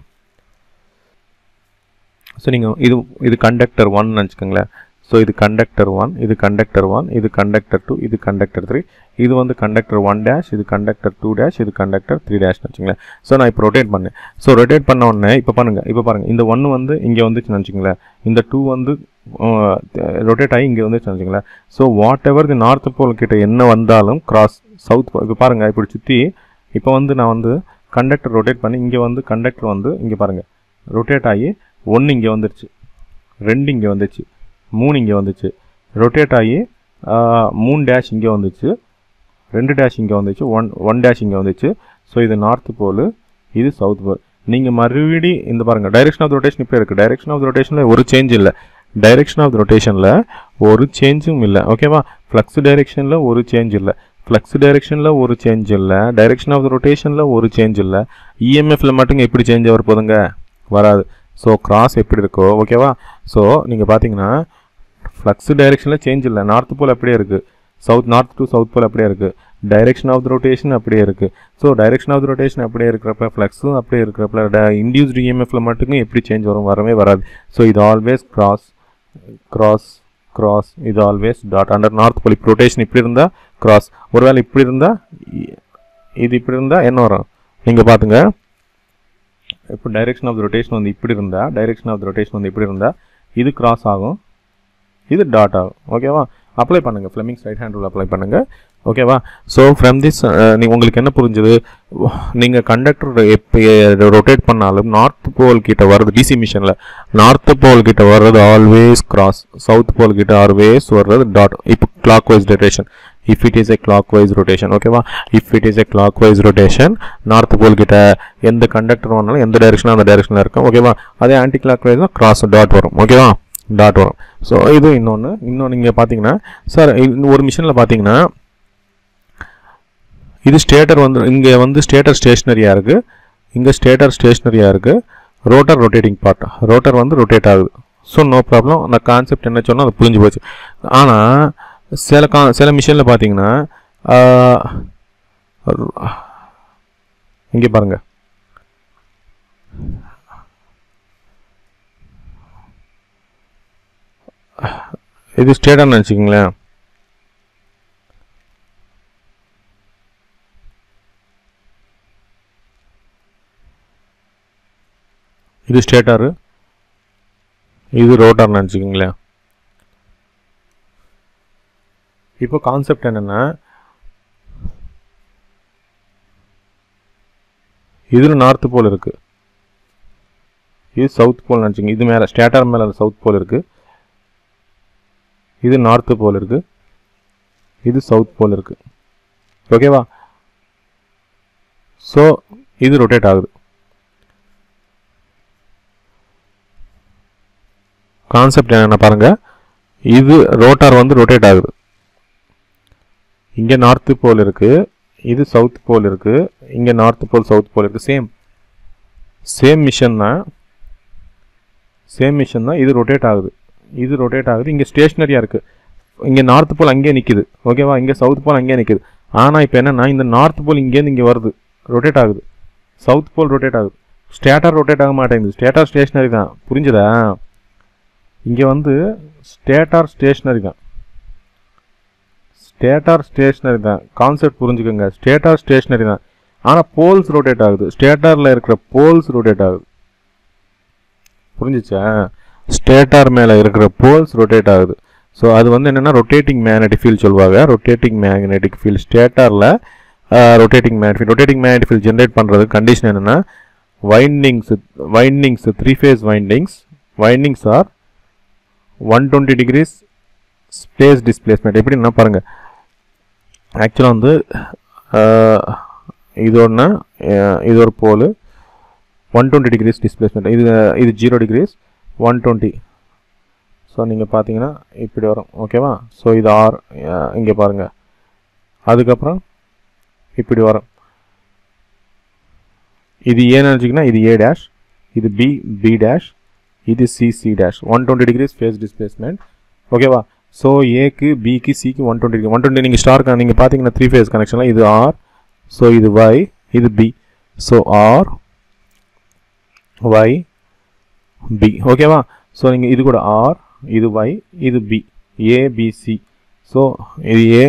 ஸோ நீங்கள் இது இது கண்டக்டர் ஒன் நினச்சிக்கோங்களேன் ஸோ இது கண்டக்டர் ஒன் இது கண்டக்டர் ஒன் இது கண்டக்டர் டூ இது கண்டக்டர் த்ரீ இது வந்து கண்டக்டர் ஒன் டேஷ் இது கண்டக்டர் டூ டேஷ் இது கண்டக்டர் த்ரீ டேஷ் வச்சுங்களேன் ஸோ நான் இப்போ ரொட்டேட் பண்ணேன் ஸோ ரொட்டேட் பண்ண உடனே இப்போ பாருங்கள் இப்போ பாருங்கள் இந்த ஒன்று வந்து இங்கே வந்துச்சுன்னு வச்சுங்களேன் இந்த டூ வந்து ரொட்டேட் ஆகி இங்கே வந்துச்சுன்னு வச்சுங்களேன் so whatever the north pole கிட்ட என்ன வந்தாலும் கிராஸ் சவுத் இப்போ பாருங்கள் இப்படி சுற்றி இப்போ வந்து நான் வந்து கண்டக்டர் ரொட்டேட் பண்ணி இங்கே வந்து கண்டக்டர் வந்து இங்கே பாருங்கள் ரொட்டேட் ஆகி ஒன்று இங்கே வந்துருச்சு ரெண்டு இங்கே வந்துச்சு மூணு இங்கே வந்துச்சு ரொட்டேட் ஆகி ஆஹ், மூணு டேஷ் இங்கே வந்துச்சு ரெண்டு டேஷ் இங்கே வந்துச்சு ஒன் ஒன் டேஷ் இங்கே வந்துச்சு ஸோ இது நார்த் போல் இது சவுத் போல் நீங்கள் மறுபடி இந்த பாருங்கள் டைரெக்ஷன் ஆஃப் ரொட்டேஷன் இப்போ இருக்குது டைரெக்ஷன் ஆஃப் ரொட்டேஷனில் ஒரு சேஞ்ச் இல்லை டைரெக்ஷன் ஆஃப் ரொட்டேஷனில் ஒரு சேஞ்சும் இல்லை ஓகேவா ஃப்ளக்ஸ் டைரெக்ஷனில் ஒரு சேஞ்ச் இல்லை ஃப்ளக்ஸ் டைரெக்ஷனில் ஒரு சேஞ்ச் இல்லை டைரெக்ஷன் ஆஃப் ரொட்டேஷனில் ஒரு சேஞ்ச் இல்லை இஎம்எஃப்ல மட்டும் எப்படி சேஞ்ச் வர போதுங்க வராது ஸோ கிராஸ் எப்படி இருக்கோ ஓகேவா ஸோ நீங்கள் பார்த்தீங்கன்னா ஃப்ளக்ஸ் டைரெக்ஷனில் சேஞ்ச் இல்லை நார்த் போல் அப்படியே இருக்குது south north to south pole அப்படியே இருக்குது டைரெக்ஷன் ஆஃப் த ரொட்டேஷன் அப்படியே இருக்குது so direction of the rotation அப்படியே இருக்கிறப்ப ஃப்ளக்ஸும் அப்படியே இருக்கிறப்ப இன்டியூஸ்டு இஎம்எஃப்ல மட்டும் எப்படி சேஞ்ச் வரும் வரவே வராது ஸோ இது ஆல்வேஸ் கிராஸ் கிராஸ் கிராஸ் இது always dot under north pole இப்போ ரொட்டேஷன் இப்படி இருந்தால் கிராஸ் ஒருவேளை இப்படி இருந்தால் இது இப்படி இருந்தால் என்ன வரும் நீங்கள் பார்த்துங்க இப்போ டைரெக்ஷன் ஆஃப் த ரொட்டேஷன் வந்து இப்படி இருந்தால் டைரெக்ஷன் ஆஃப் த ரொட்டேஷன் வந்து இப்படி இருந்தால் இது கிராஸ் ஆகும் இது டாட் ஆகும் ஓகேவா அப்ளை பண்ணுங்கள் Fleming's right hand rule apply பண்ணுங்கள் ஓகேவா ஸோ ஃப்ரம் திஸ் நீ உங்களுக்கு என்ன புரிஞ்சுது நீங்கள் கண்டக்டர் எப்போ ரொட்டேட் பண்ணாலும் நார்த் போல் கிட்ட வர்றது டிசி மிஷினில் நார்த் போல் கிட்ட வர்றது ஆல்வேஸ் கிராஸ் சவுத் போல் கிட்ட ஆல்வேஸ் வர்றது டாட் இப்போ clockwise rotation if it is a clockwise rotation ஓகேவா if it is a clockwise rotation north pole கிட்ட எந்த கண்டக்டர் வந்தாலும் எந்த டைரக்ஷனாக அந்த டைரக்ஷனில் இருக்கும் ஓகேவா அதே ஆன்டி கிளாக் வைஸ் தான் கிராஸ் டாட் வரும் ஓகேவா டாட் வரும் ஸோ இது இன்னொன்று இன்னொன்று இங்கே பார்த்தீங்கன்னா சார் ஒரு மிஷினில் பார்த்தீங்கன்னா இது ஸ்டேட்டர் வந்து இங்கே வந்து ஸ்டேட்டர் ஸ்டேஷ்னரியாக இருக்குது இங்கே ஸ்டேட்டர் ஸ்டேஷ்னரியாக இருக்குது ரோட்டர் ரொட்டேட்டிங் பார்ட் ரோட்டர் வந்து ரொட்டேட் ஆகுது ஸோ நோ ப்ராப்ளம் அந்த கான்செப்ட் என்ன சொன்னால் அது புரிஞ்சு போச்சு ஆனால் சில கா சில மிஷினில் பார்த்தீங்கன்னா இங்கே பாருங்கள் இது ஸ்டேட்டர்னு நினச்சிக்கிங்களேன் இது ஸ்டேட்டாரு இது ரோட்டார்னு நினச்சிக்கிங்களேன் இப்போ கான்செப்ட் என்னென்னா இதில் நார்த்து போல் இருக்குது இது சவுத் போல் நினச்சிங்க இது மேலே ஸ்டேட்டார் மேலே சவுத் போல் இருக்குது இது நார்த்து போல் இருக்குது இது சவுத் போல் இருக்குது ஓகேவா ஸோ இது ரொட்டேட் ஆகுது கான்செப்ட் என்னென்ன பாருங்கள் இது ரோட்டார் வந்து ரொட்டேட் ஆகுது இங்கே நார்த்து போல் இருக்குது இது சவுத் போல் இருக்குது இங்கே நார்த் போல் சவுத் போல் இருக்குது சேம் சேம் மிஷன் தான் சேம் மிஷன் தான் இது ரொட்டேட் ஆகுது இது ரொட்டேட் ஆகுது இங்கே ஸ்டேஷ்னரியாக இருக்குது இங்கே நார்த் போல் அங்கேயே நிற்கிது ஓகேவா இங்கே சவுத் போல் அங்கேயே நிற்கிது ஆனால் இப்போ என்னென்னா இந்த நார்த் போல் இங்கேருந்து இங்கே வருது ரொட்டேட் ஆகுது சவுத் போல் ரொட்டேட் ஆகுது ஸ்டேட்டார் ரொட்டேட் ஆக மாட்டேங்குது ஸ்டேட்டார் ஸ்டேஷ்னரி தான் புரிஞ்சுதா இங்கே வந்து ஸ்டேட்டார் ஸ்டேஷ்னரி தான் ஸ்டேட்டார் ஸ்டேஷ்னரி தான் கான்செப்ட் புரிஞ்சுக்கோங்க ஸ்டேட்டார் ஸ்டேஷ்னரி தான் ஆனால் போல்ஸ் ரொட்டேட் ஆகுது ஸ்டேட்டாரில் இருக்கிற போல்ஸ் ரொட்டேட் ஆகுது புரிஞ்சிச்சா ஸ்டேட்டார் மேலே இருக்கிற போல்ஸ் ரொட்டேட் ஆகுது ஸோ அது வந்து என்னென்னா ரொட்டேட்டிங் மேக்னெட்டிக் ஃபீல்ட் சொல்லுவாங்க ரொட்டேட்டிங் மேக்னெட்டிக் ஃபீல்ட் ஸ்டேட்டாரில் rotating magnet field rotating magnetic field generate பண்ணுறது கண்டிஷன் என்னென்னா windings windings three phase windings windings are one twenty degrees space displacement எப்படின்னா பாருங்கள் ஆக்சுவலாக வந்து இது ஒன்று இது ஒரு pole one twenty degrees displacement இது இது zero degrees one twenty so நீங்கள் பார்த்தீங்கன்னா இப்படி வரும் ஓகேவா ஸோ இது ஆர் இங்கே பாருங்கள் அதுக்கப்புறம் இப்படி வரும் இது ஏன்னு நினச்சிங்கன்னா இது ஏ டேஷ் இது பி பி டேஷ் இது C C dash one twenty degrees phase displacement ஓகேவா ஸோ ஏக்கு பிக்கு சிக்கு ஒன் டுவெண்ட்டி ஒன் டுவெண்ட்டி நீங்கள் ஸ்டார் நீங்கள் பார்த்தீங்கன்னா த்ரீ ஃபேஸ் கனெக்ஷனில் இது ஆர் ஸோ இது ஒய் இது B so R Y B ஓகேவா ஸோ நீங்கள் இது கூட ஆர் இது ஒய் இது பி ஏபிசி ஸோ இது ஏ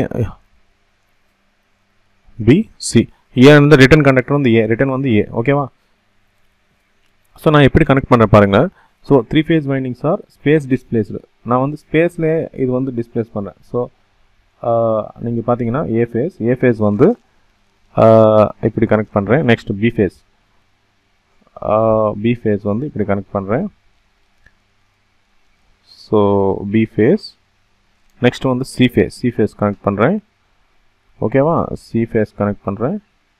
பி சி ஏ வந்து ரிட்டன் கண்டக்டர் வந்து ஏ ரிட்டன் வந்து ஏ ஓகேவா ஸோ நான் எப்படி கனெக்ட் பண்ணுறேன் பாருங்கள் so three phase windings are space displaced நான் வந்து ஸ்பேஸ்லேயே இது வந்து டிஸ்பிளேஸ் பண்ணுறேன் ஸோ நீங்கள் பார்த்தீங்கன்னா ஏ ஃபேஸ் ஏ ஃபேஸ் வந்து இப்படி கனெக்ட் பண்ணுறேன் next B phase B phase வந்து இப்படி கனெக்ட் பண்ணுறேன் ஸோ பி ஃபேஸ் நெக்ஸ்ட் வந்து C phase C phase connect பண்ணுறேன் ஓகேவா சி ஃபேஸ் கனெக்ட் பண்ணுறேன்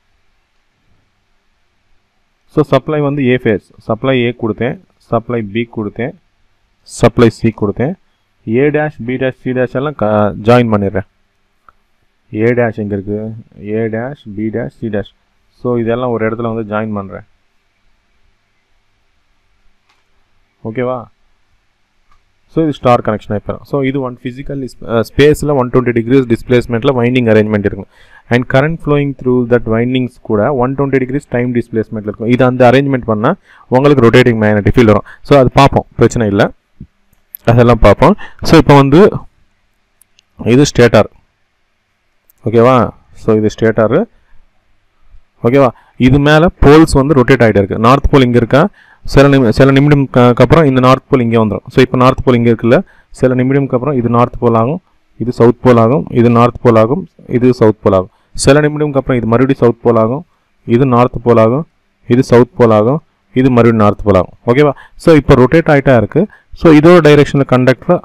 ஸோ சப்ளை வந்து ஏ ஃபேஸ் சப்ளை ஏ கொடுத்தேன் சப்ளை பி கொடுத்தேன் சப்ளை சி கொடுத்தேன் A dash B dash C dash எல்லாம் க ஜாயின் பண்ணிடுறேன் ஏ டேஷ் எங்கே இருக்குது A dash B dash C dash so இதெல்லாம் ஒரு இடத்துல வந்து ஜாயின் பண்ணுறேன் ஓகேவா ஸோ இது ஸ்டார் கனெக்ஷன் இப்போ ஸோ இது ஒன் ஃபிசிக்கல் ஸ்பேஸில் ஒன் டுவெண்ட்டி டிகிரிஸ் டிஸ்பிளேஸ்மெண்ட்டில் வைண்டிங் அரேஞ்ச்மெண்ட் இருக்கும் and current flowing through that windings கூட ஒன் டுவெண்ட்டி டிகிரிஸ் டைம் டிஸ்பிளேஸ்மெண்ட்டில் இருக்கும் இது அந்த அரேஞ்ச்மெண்ட் பண்ணால் உங்களுக்கு ரொட்டேட்டிங் மேக்னெட்டிக் ஃபீல்ட் வரும் ஸோ அது பார்ப்போம் பிரச்சனை இல்லை அதெல்லாம் பார்ப்போம் ஸோ இப்போ வந்து இது ஸ்டேட்டார் ஓகேவா ஸோ இது ஸ்டேட்டாரு ஓகேவா இது மேலே போல்ஸ் வந்து ரொட்டேட் ஆகிட்டே இருக்கு நார்த் போல் இங்கே இருக்கா சில நிமி சில நிமிடம்க்கு அப்புறம் இந்த நார்த் போல் இங்கே வந்துடும் ஸோ இப்போ நார்த் போல் இங்கே இருக்குல்ல சில நிமிடம்க்கு அப்புறம் இது நார்த் போல் ஆகும் இது சவுத் போல் ஆகும் இது நார்த் போல் ஆகும் இது சவுத் போல் ஆகும் சில நிமிடம்க்கு அப்புறம் இது மறுபடியும் சவுத் போல் ஆகும் இது நார்த் போல் ஆகும் இது சவுத் போல் ஆகும் இது மறுபடியும் நார்த் போல் ஆகும் ஓகேவா ஸோ இப்போ ரொட்டேட் ஆகிட்டா இருக்கு ஸோ இதோட டைரெக்ஷனில் கண்டக்டர்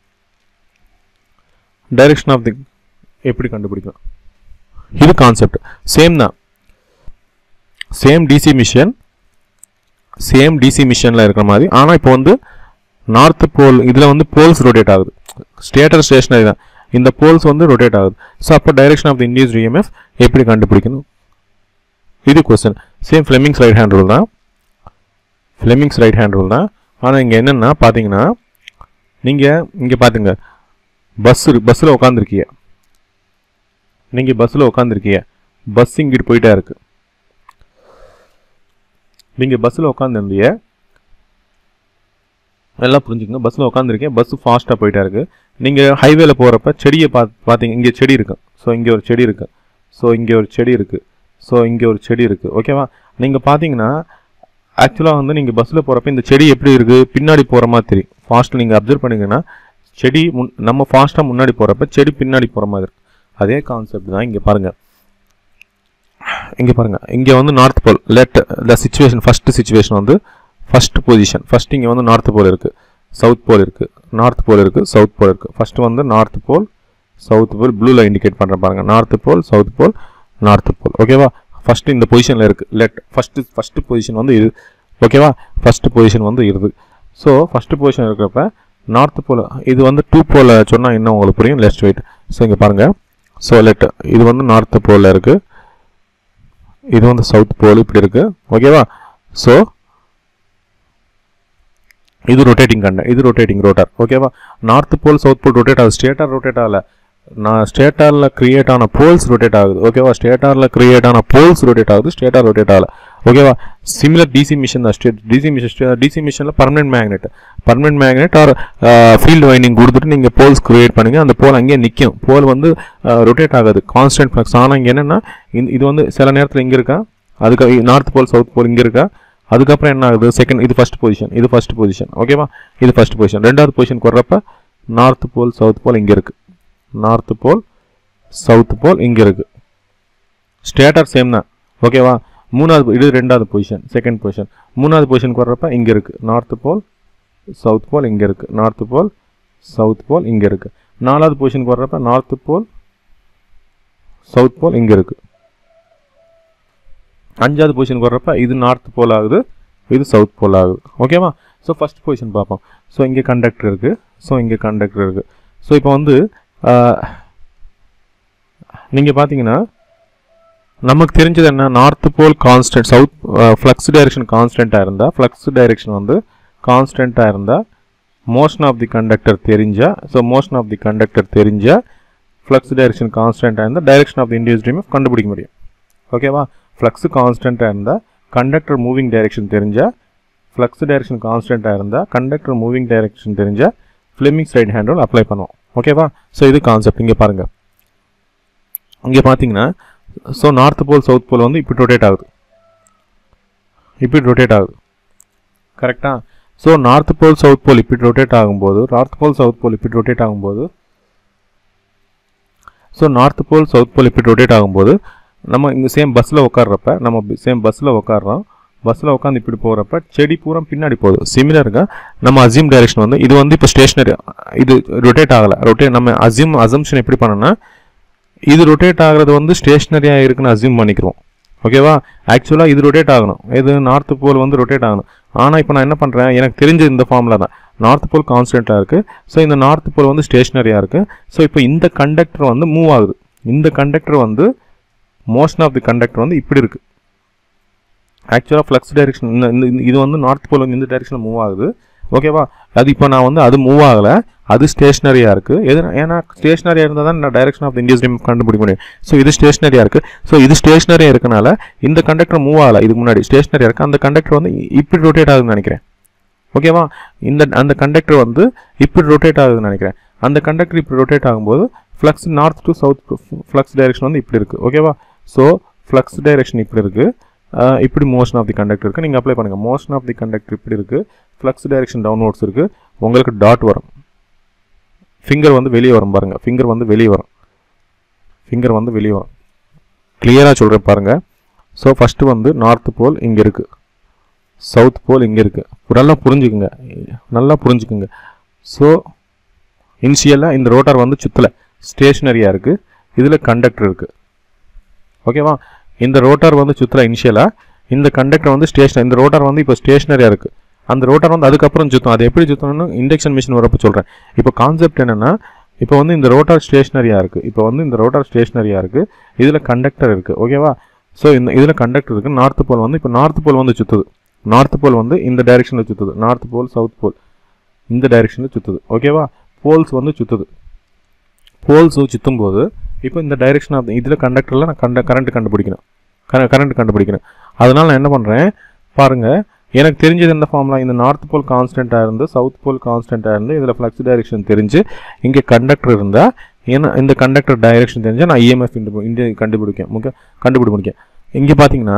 டைரெக்ஷன் ஆஃப் தி எப்படி கண்டுபிடிக்கலாம் இது கான்செப்ட் சேம் தான் same DC machine same DC மிஷினில் இருக்கிற மாதிரி ஆனால் இப்போ வந்து நார்த் போல் இதில் வந்து போல்ஸ் ரொட்டேட் ஆகுது ஸ்டேட்டர் ஸ்டேஷனரி தான் இந்த போல்ஸ் வந்து ரொட்டேட் ஆகுது ஸோ அப்போ direction of the induce EMF எப்படி கண்டுபிடிக்கணும் இது question same Fleming's right hand rule தான் ஃப்ளெமிங்ஸ் ரைட் ஹேண்ட் ரூல் தான் ஆனால் இங்கே என்னென்னா பார்த்தீங்கன்னா நீங்கள் இங்கே பார்த்துங்க பஸ் பஸ்ஸில் உட்காந்துருக்கீங்க நீங்கள் பஸ்ஸில் உட்காந்துருக்கீங்க பஸ் இங்கிட்டு போயிட்டே இருக்கு நீங்கள் பஸ்ஸில் உட்காந்துருந்தீங்க எல்லாம் புரிஞ்சுக்கங்க பஸ்ஸில் உட்காந்துருக்கேன் பஸ் ஃபாஸ்ட்டாக போயிட்டே இருக்கு நீங்கள் ஹைவேல போகிறப்ப செடியை பார்த்து பார்த்தீங்க இங்கே செடி இருக்கு ஸோ இங்கே ஒரு செடி இருக்கு ஸோ இங்கே ஒரு செடி இருக்கு ஸோ இங்கே ஒரு செடி இருக்கு ஓகேவா நீங்கள் பார்த்தீங்கன்னா ஆக்சுவலாக வந்து நீங்கள் பஸ்ஸில் போகிறப்ப இந்த செடி எப்படி இருக்குது பின்னாடி போகிற மாதிரி தெரியும் ஃபாஸ்ட்டில் நீங்கள் அப்சர்வ் பண்ணீங்கன்னா செடி முன் நம்ம ஃபாஸ்ட்டாக முன்னாடி போகிறப்ப செடி பின்னாடி போகிற மாதிரி இருக்கு அதே கான்செப்ட் தான் இங்கே பாருங்கள் இங்கே பாருங்கள் இங்கே வந்து north pole let the situation first situation வந்து ஃபஸ்ட் பொசிஷன் ஃபஸ்ட் இங்கே வந்து நார்த் போல் இருக்குது சவுத் போல் இருக்குது நார்த் போல் இருக்குது சவுத் போல் இருக்குது ஃபஸ்ட்டு வந்து நார்த் போல் சவுத் போல் ப்ளூவில் இண்டிகேட் பண்ணுற பாருங்கள் north pole south pole north pole ஓகேவா ஃபஸ்ட்டு இந்த பொசிஷனில் இருக்குது லெட் ஃபஸ்ட்டு ஃபஸ்ட்டு பொசிஷன் வந்து இது ஓகேவா ஃபஸ்ட்டு பொசிஷன் வந்து இது ஸோ ஃபஸ்ட்டு பொசிஷன் இருக்கிறப்ப நார்த் போல் இது வந்து டூ போல் சொன்னால் இன்னும் உங்களுக்கு புரியும் லெஃப்ட் வெயிட் ஸோ இங்கே பாருங்கள் ஸோ லெட் இது வந்து நார்த் போலில் இருக்குது இது வந்து சவுத் போல் இப்படி இருக்குது ஓகேவா ஸோ இது ரொட்டேட்டிங் கண்ட இது ரொட்டேட்டிங் ரோட்டார் ஓகேவா north pole south pole rotate ஆகுது ஸ்டேட்டார் ரொட்டேட் ஆகல நான் ஸ்டேட்டாரில் கிரியேட் ஆன போல்ஸ் ரொட்டேட் ஆகுது ஓகேவா ஸ்டேட்டாரில் கிரியேட் ஆன போல்ஸ் ரொட்டேட் ஆகுது ஸ்டேட்டார் ரொட்டேட் ஆகல ஓகேவா சிமிலர் டிசி மிஷின் தான் ஸ்டேட் டிசி மிஷின் டிசி மிஷினில் permanent magnet permanent magnet or field winding கொடுத்துட்டு நீங்கள் போல்ஸ் கிரியேட் பண்ணுங்க அந்த போல் அங்கேயே நிற்கும் போல் வந்து ரொட்டேட் ஆகாது கான்ஸ்டன்ட் ஃப்ளக்ஸ் ஆனால் இங்கே என்னென்னா இது வந்து சில நேரத்தில் இங்கே இருக்கா அதுக்கு நார்த் போல் சவுத் போல் இங்கே இருக்கா அதுக்கப்புறம் என்ன ஆகுது செகண்ட் இது ஃபர்ஸ்ட் பொசிஷன் இது ஃபர்ஸ்ட் பொசிஷன் ஓகேவா இது ஃபர்ஸ்ட் பொசிஷன் ரெண்டாவது பொசிஷனுக்கு வர்றப்ப நார்த் போல் சவுத் போல் இங்கே இருக்குது நார்த் போல் சவுத் போல் இங்கே இருக்குது ஸ்டேட்டர் சேம் தான் ஓகேவா மூணாவது இது ரெண்டாவது பொசிஷன் செகண்ட் பொசிஷன் மூணாவது பொசிஷனுக்கு வர்றப்ப இங்கே இருக்குது நார்த் போல் சவுத் போல் இங்கே இருக்குது நார்த் போல் சவுத் போல் இங்கே இருக்குது நாலாவது பொசிஷனுக்கு வர்றப்ப நார்த் போல் சவுத் போல் இங்கே இருக்குது அஞ்சாவது பொசிஷனுக்கு வர்றப்ப இது நார்த் போல் ஆகுது இது சவுத் போல் ஆகுது ஓகேவா ஸோ ஃபஸ்ட் பொசிஷன் பார்ப்போம் ஸோ இங்கே கண்டக்டர் இருக்குது ஸோ இங்கே கண்டக்டர் இருக்குது ஸோ இப்போ வந்து நீங்கள் பார்த்தீங்கன்னா நமக்கு தெரிஞ்சது என்ன north pole constant south flux direction கான்ஸ்டண்ட்டாக இருந்தால் ஃப்ளக்ஸ் டைரெக்ஷன் வந்து கான்ஸ்டண்ட்டாக இருந்தால் மோஷன் ஆஃப் தி கண்டக்டர் தெரிஞ்சால் so motion of the conductor தெரிஞ்சால் ஃப்ளக்ஸ் டைரெக்ஷன் கான்ஸ்டண்ட்டாக இருந்தால் டைரெக்ஷன் ஆஃப் தி இண்டியூஸ் ட்ரீம் கண்டுபிடிக்க முடியும் ஓகேவா ஃப்ளக்ஸ் கான்ஸ்டண்ட்டாக இருந்தால் கண்டக்டர் மூவிங் டைரெக்ஷன் தெரிஞ்சால் ஃப்ளக்ஸ் டைரெக்ஷன் கான்ஸ்டண்ட்டாக இருந்தால் கண்டக்டர் மூவிங் டைரெக்ஷன் தெரிஞ்சால் Fleming's right hand rule apply பண்ணுவோம் ஓகேவா ஸோ இது கான்செப்ட் இங்கே பாருங்கள் இங்கே பார்த்தீங்கன்னா so north pole south pole வந்து இப்படி ரொட்டேட் ஆகுது இப்படி ரொட்டேட் ஆகுது கரெக்டாக so north pole south pole இப்படி ரொட்டேட் ஆகும்போது நார்த் போல் சவுத் போல் இப்படி ரொட்டேட் ஆகும்போது so north pole south pole இப்படி ரொட்டேட் ஆகும்போது நம்ம இங்கே சேம் பஸ்ஸில் உட்கார்றப்ப நம்ம சேம் பஸ்ஸில் உட்காடுறோம் பஸ்ஸில் உட்காந்து இப்படி போகிறப்ப செடி பூரா பின்னாடி போகுது சிமிலருங்க நம்ம அசியூம் டைரெக்ஷன் வந்து இது வந்து இப்போ ஸ்டேஷனரி இது ரொட்டேட் ஆகலை ரொட்டேட் நம்ம அசியூம் அசம்ஷன் எப்படி பண்ணோன்னா இது ரொட்டேட் ஆகிறது வந்து ஸ்டேஷ்னரியாக இருக்குன்னு அசியூம் பண்ணிக்கிறோம் ஓகேவா ஆக்சுவலாக இது ரொட்டேட் ஆகணும் இது நார்த் போல் வந்து ரொட்டேட் ஆகணும் ஆனால் இப்போ நான் என்ன பண்ணுறேன் எனக்கு தெரிஞ்ச இந்த ஃபார்மில் தான் நார்த் போல் கான்ஸ்டண்ட்டாக இருக்குது ஸோ இந்த நார்த் போல் வந்து ஸ்டேஷ்னரியாக இருக்குது ஸோ இப்போ இந்த கண்டக்டர் வந்து மூவ் ஆகுது இந்த கண்டக்டர் வந்து மோஷன் ஆஃப் தி கண்டக்டர் வந்து இப்படி இருக்குது ஆக்சுவலாக ஃப்ளக்ஸ் டைரெக்ஷன் இந்த இந்த இந்த- இது வந்து நார்த் போல் வந்து இந்த டைரெக்ஷனில் மூவ் ஆகுது ஓகேவா அது இப்போ நான் வந்து அது மூவ் ஆகலை அது ஸ்டேஷ்னரியாக இருக்குது எது ஏன்னா ஸ்டேஷ்னரியாக இருந்தால் தான் நான் டைரக்ஷன் ஆஃப் இண்டியஸ் டைம் கண்டுபிடிக்க முடியும் ஸோ இது ஸ்டேஷ்னரியாக இருக்குது ஸோ இது ஸ்டேஷ்னரியாக இருக்கனால இந்த கண்டக்டர் மூவ் ஆகலை இதுக்கு முன்னாடி ஸ்டேஷ்னரியாக இருக்குது அந்த கண்டக்டர் வந்து இ- இப்படி ரொட்டேட் ஆகுதுன்னு நினைக்கிறேன் ஓகேவா இந்த அந்த கண்டக்டர் வந்து இப்படி ரொட்டேட் ஆகுதுன்னு நினைக்கிறேன் அந்த கண்டக்டர் இப்படி ரொட்டேட் ஆகும்போது flux north to south flux direction வந்து இப்படி இருக்குது ஓகேவா ஸோ ஃப்ளக்ஸ் டைரெக்ஷன் இப்படி இருக்குது இப்படி மோஷன் ஆஃப் தி கண்டக்டர் இருக்குது நீங்கள் அப்ளை பண்ணுங்கள் மோஷன் ஆஃப் தி கண்டக்டர் இப்படி இருக்குது ஃப்ளக்ஸ் டைரெக்ஷன் டவுன்வர்ட்ஸ் இருக்குது உங்களுக்கு டாட் வரும் ஃபிங்கர் வந்து வெளியே வரும் பாருங்கள் ஃபிங்கர் வந்து வெளியே வரும் ஃபிங்கர் வந்து வெளியே வரும் கிளியராக சொல்கிறேன் பாருங்கள் ஸோ ஃபஸ்ட்டு வந்து நார்த் போல் இங்கே இருக்குது சவுத் போல் இங்கே இருக்குது நல்லா புரிஞ்சுக்குங்க நல்லா புரிஞ்சுக்குங்க ஸோ இனிஷியலாக இந்த ரோட்டார் வந்து சுற்றலை ஸ்டேஷ்னரியாக இருக்குது இதில் கண்டக்டர் இருக்குது ஓகேவா இந்த ரோட்டார் வந்து சுற்றலை இனிஷியலாக இந்த கண்டக்டர் வந்து ஸ்டேஷன் இந்த ரோட்டார் வந்து இப்போ ஸ்டேஷ்னரியாக இருக்குது அந்த ரோட்டார் வந்து அதுக்கப்புறம் சுற்றும் அது எப்படி சுற்றணும்னு இண்டக்ஷன் மிஷின் வரப்போ சொல்கிறேன் இப்போ கான்செப்ட் என்னென்னா இப்போ வந்து இந்த ரோட்டார் ஸ்டேஷ்னரியாக இருக்குது இப்போ வந்து இந்த ரோட்டார் ஸ்டேஷ்னரியாக இருக்குது இதில் கண்டக்டர் இருக்குது ஓகேவா ஸோ இந்த இதில் கண்டக்டர் இருக்குது நார்த் போல் வந்து இப்போ நார்த் போல் வந்து சுற்றுது நார்த் போல் வந்து இந்த டைரெக்ஷனில் சுற்றுது நார்த் போல் சவுத் போல் இந்த டைரெக்ஷனில் சுற்றுது ஓகேவா போல்ஸ் வந்து சுற்றுது போல்ஸ் சுற்றும் போது இப்போ இந்த டைரெக்ஷன் ஆஃப் இதில் கண்டக்டரில் நான் கண்ட கரண்ட் கண்டுபிடிக்கணும் கரண்ட் கண்டுபிடிக்கணும் அதனால் நான் என்ன பண்ணுறேன் பாருங்கள் எனக்கு தெரிஞ்சது எந்த ஃபார்முலா இந்த நார்த் போல் கான்ஸ்டண்ட்டாக இருந்து சவுத் போல் கான்ஸ்டண்ட்டாக இருந்து இதில் ஃப்ளக்ஸ் டைரெக்ஷன் தெரிஞ்சு இங்கே கண்டக்டர் இருந்தால் ஏன்னா இந்த கண்டக்டர் டைரெக்ஷன் தெரிஞ்சால் நான் இஎம்எஃப் இந்திய கண்டுபிடிக்கேன் முக்கிய கண்டுபிடிக்கேன் இங்கே பார்த்தீங்கன்னா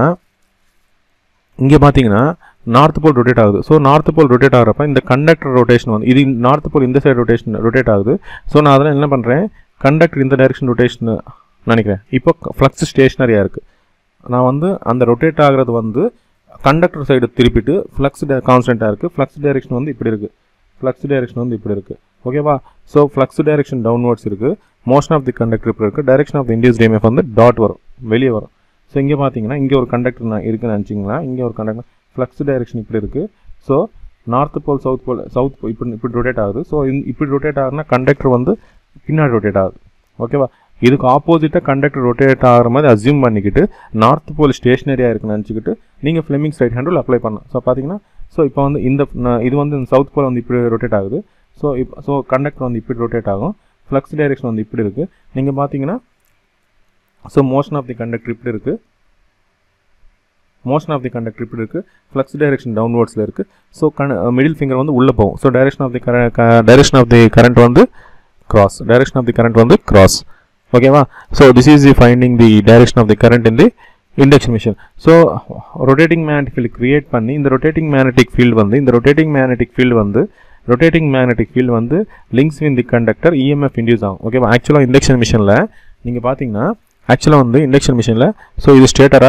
இங்கே பார்த்தீங்கன்னா நார்த் போல் ரொட்டேட் ஆகுது ஸோ நார்த் போல் ரொட்டேட் ஆகிறப்ப இந்த கண்டக்டர் ரொட்டேஷன் வந்து இது நார்த் போல் இந்த சைடு ரொட்டேஷன் ரொட்டேட் ஆகுது ஸோ நான் அதெல்லாம் என்ன பண்ணுறேன் கண்டக்டர் இந்த டைரெக்ஷன் ரொட்டேஷன் நினைக்கிறேன் இப்போ ஃப்ளக்ஸ் ஸ்டேஷனரியாக இருக்குது நான் வந்து அந்த ரொட்டேட் ஆகிறது வந்து கண்டக்டர் சைடு திருப்பிட்டு ஃப்ளக்ஸ் கான்ஸ்டண்ட்டாக இருக்குது ஃப்ளக்ஸ் டைரெக்ஷன் வந்து இப்படி இருக்குது ஃப்ளக்ஸ் டைரெக்ஷன் வந்து இப்படி இருக்குது ஓகேவா ஸோ ஃப்ளக்ஸ் டைரெக்ஷன் டவுன்வர்ட்ஸ் இருக்குது மோஷன் ஆஃப் தி கண்டக்டர் இப்படி இருக்குது டைரெக்ஷன் ஆஃப் இண்டியஸ் டிஎம்எஃப் வந்து டாட் வரும் வெளியே வரும் ஸோ இங்கே பார்த்தீங்கன்னா இங்கே ஒரு கண்டக்டர் நான் இருக்குன்னு நினச்சிங்களா இங்கே ஒரு கண்டக்டர் ஃப்ளக்ஸ் டைரெக்ஷன் இப்படி இருக்குது so north pole south pole south இப்படி இப்படி ரொட்டேட் ஆகுது ஸோ இப்படி ரொட்டேட் ஆகுதுன்னா கண்டக்டர் வந்து பின்னாடி ரொட்டேட் ஆகுது ஓகேவா இதுக்கு ஆப்போசிட்டாக கண்டக்டர் ரொட்டேட் ஆகிற மாதிரி அசியூம் பண்ணிக்கிட்டு நார்த் போல் ஸ்டேஷனரியாக இருக்குன்னு நினச்சிக்கிட்டு நீங்கள் ஃப்ளெமிங்ஸ் ரைட் ஹேண்டில் அப்ளை பண்ணலாம் ஸோ பார்த்தீங்கன்னா ஸோ இப்போ வந்து இந்த இது வந்து இந்த சவுத் போல் வந்து இப்படி ரொட்டேட் ஆகுது ஸோ இப்போ ஸோ கண்டக்டர் வந்து இப்படி ரொட்டேட் ஆகும் ஃப்ளக்ஸ் டைரெக்ஷன் வந்து இப்படி இருக்குது நீங்கள் பார்த்தீங்கன்னா so motion of the conductor இப்படி இருக்குது மோஷன் ஆஃப் தி கண்டக்டர் இப்படி இருக்குது ஃப்ளக்ஸ் டைரெக்ஷன் டவுன்வர்ட்ஸில் இருக்குது ஸோ கண் மிடில் ஃபிங்கர் வந்து உள்ளே போகும் so direction of the direction of the current வந்து cross direction of the current வந்து கிராஸ் ஓகேவா so this is the finding the direction of the current in the induction machine so rotating magnetic field create பண்ணி இந்த ரொட்டேட்டிங் மேக்னெட்டிக் ஃபீல்டு வந்து இந்த ரொட்டேட்டிங் மேக்னெட்டிக் ஃபீல்டு வந்து ரொட்டேட்டிங் மேக்னெட்டிக் ஃபீல்டு வந்து links win the conductor EMF induce ஆகும் ஓகேவா ஆக்சுவலாக இண்டக்ஷன் மிஷினில் நீங்கள் பார்த்தீங்கன்னா ஆக்சுவலாக வந்து இண்டக்ஷன் மிஷினில் ஸோ இது ஸ்டேட்டரா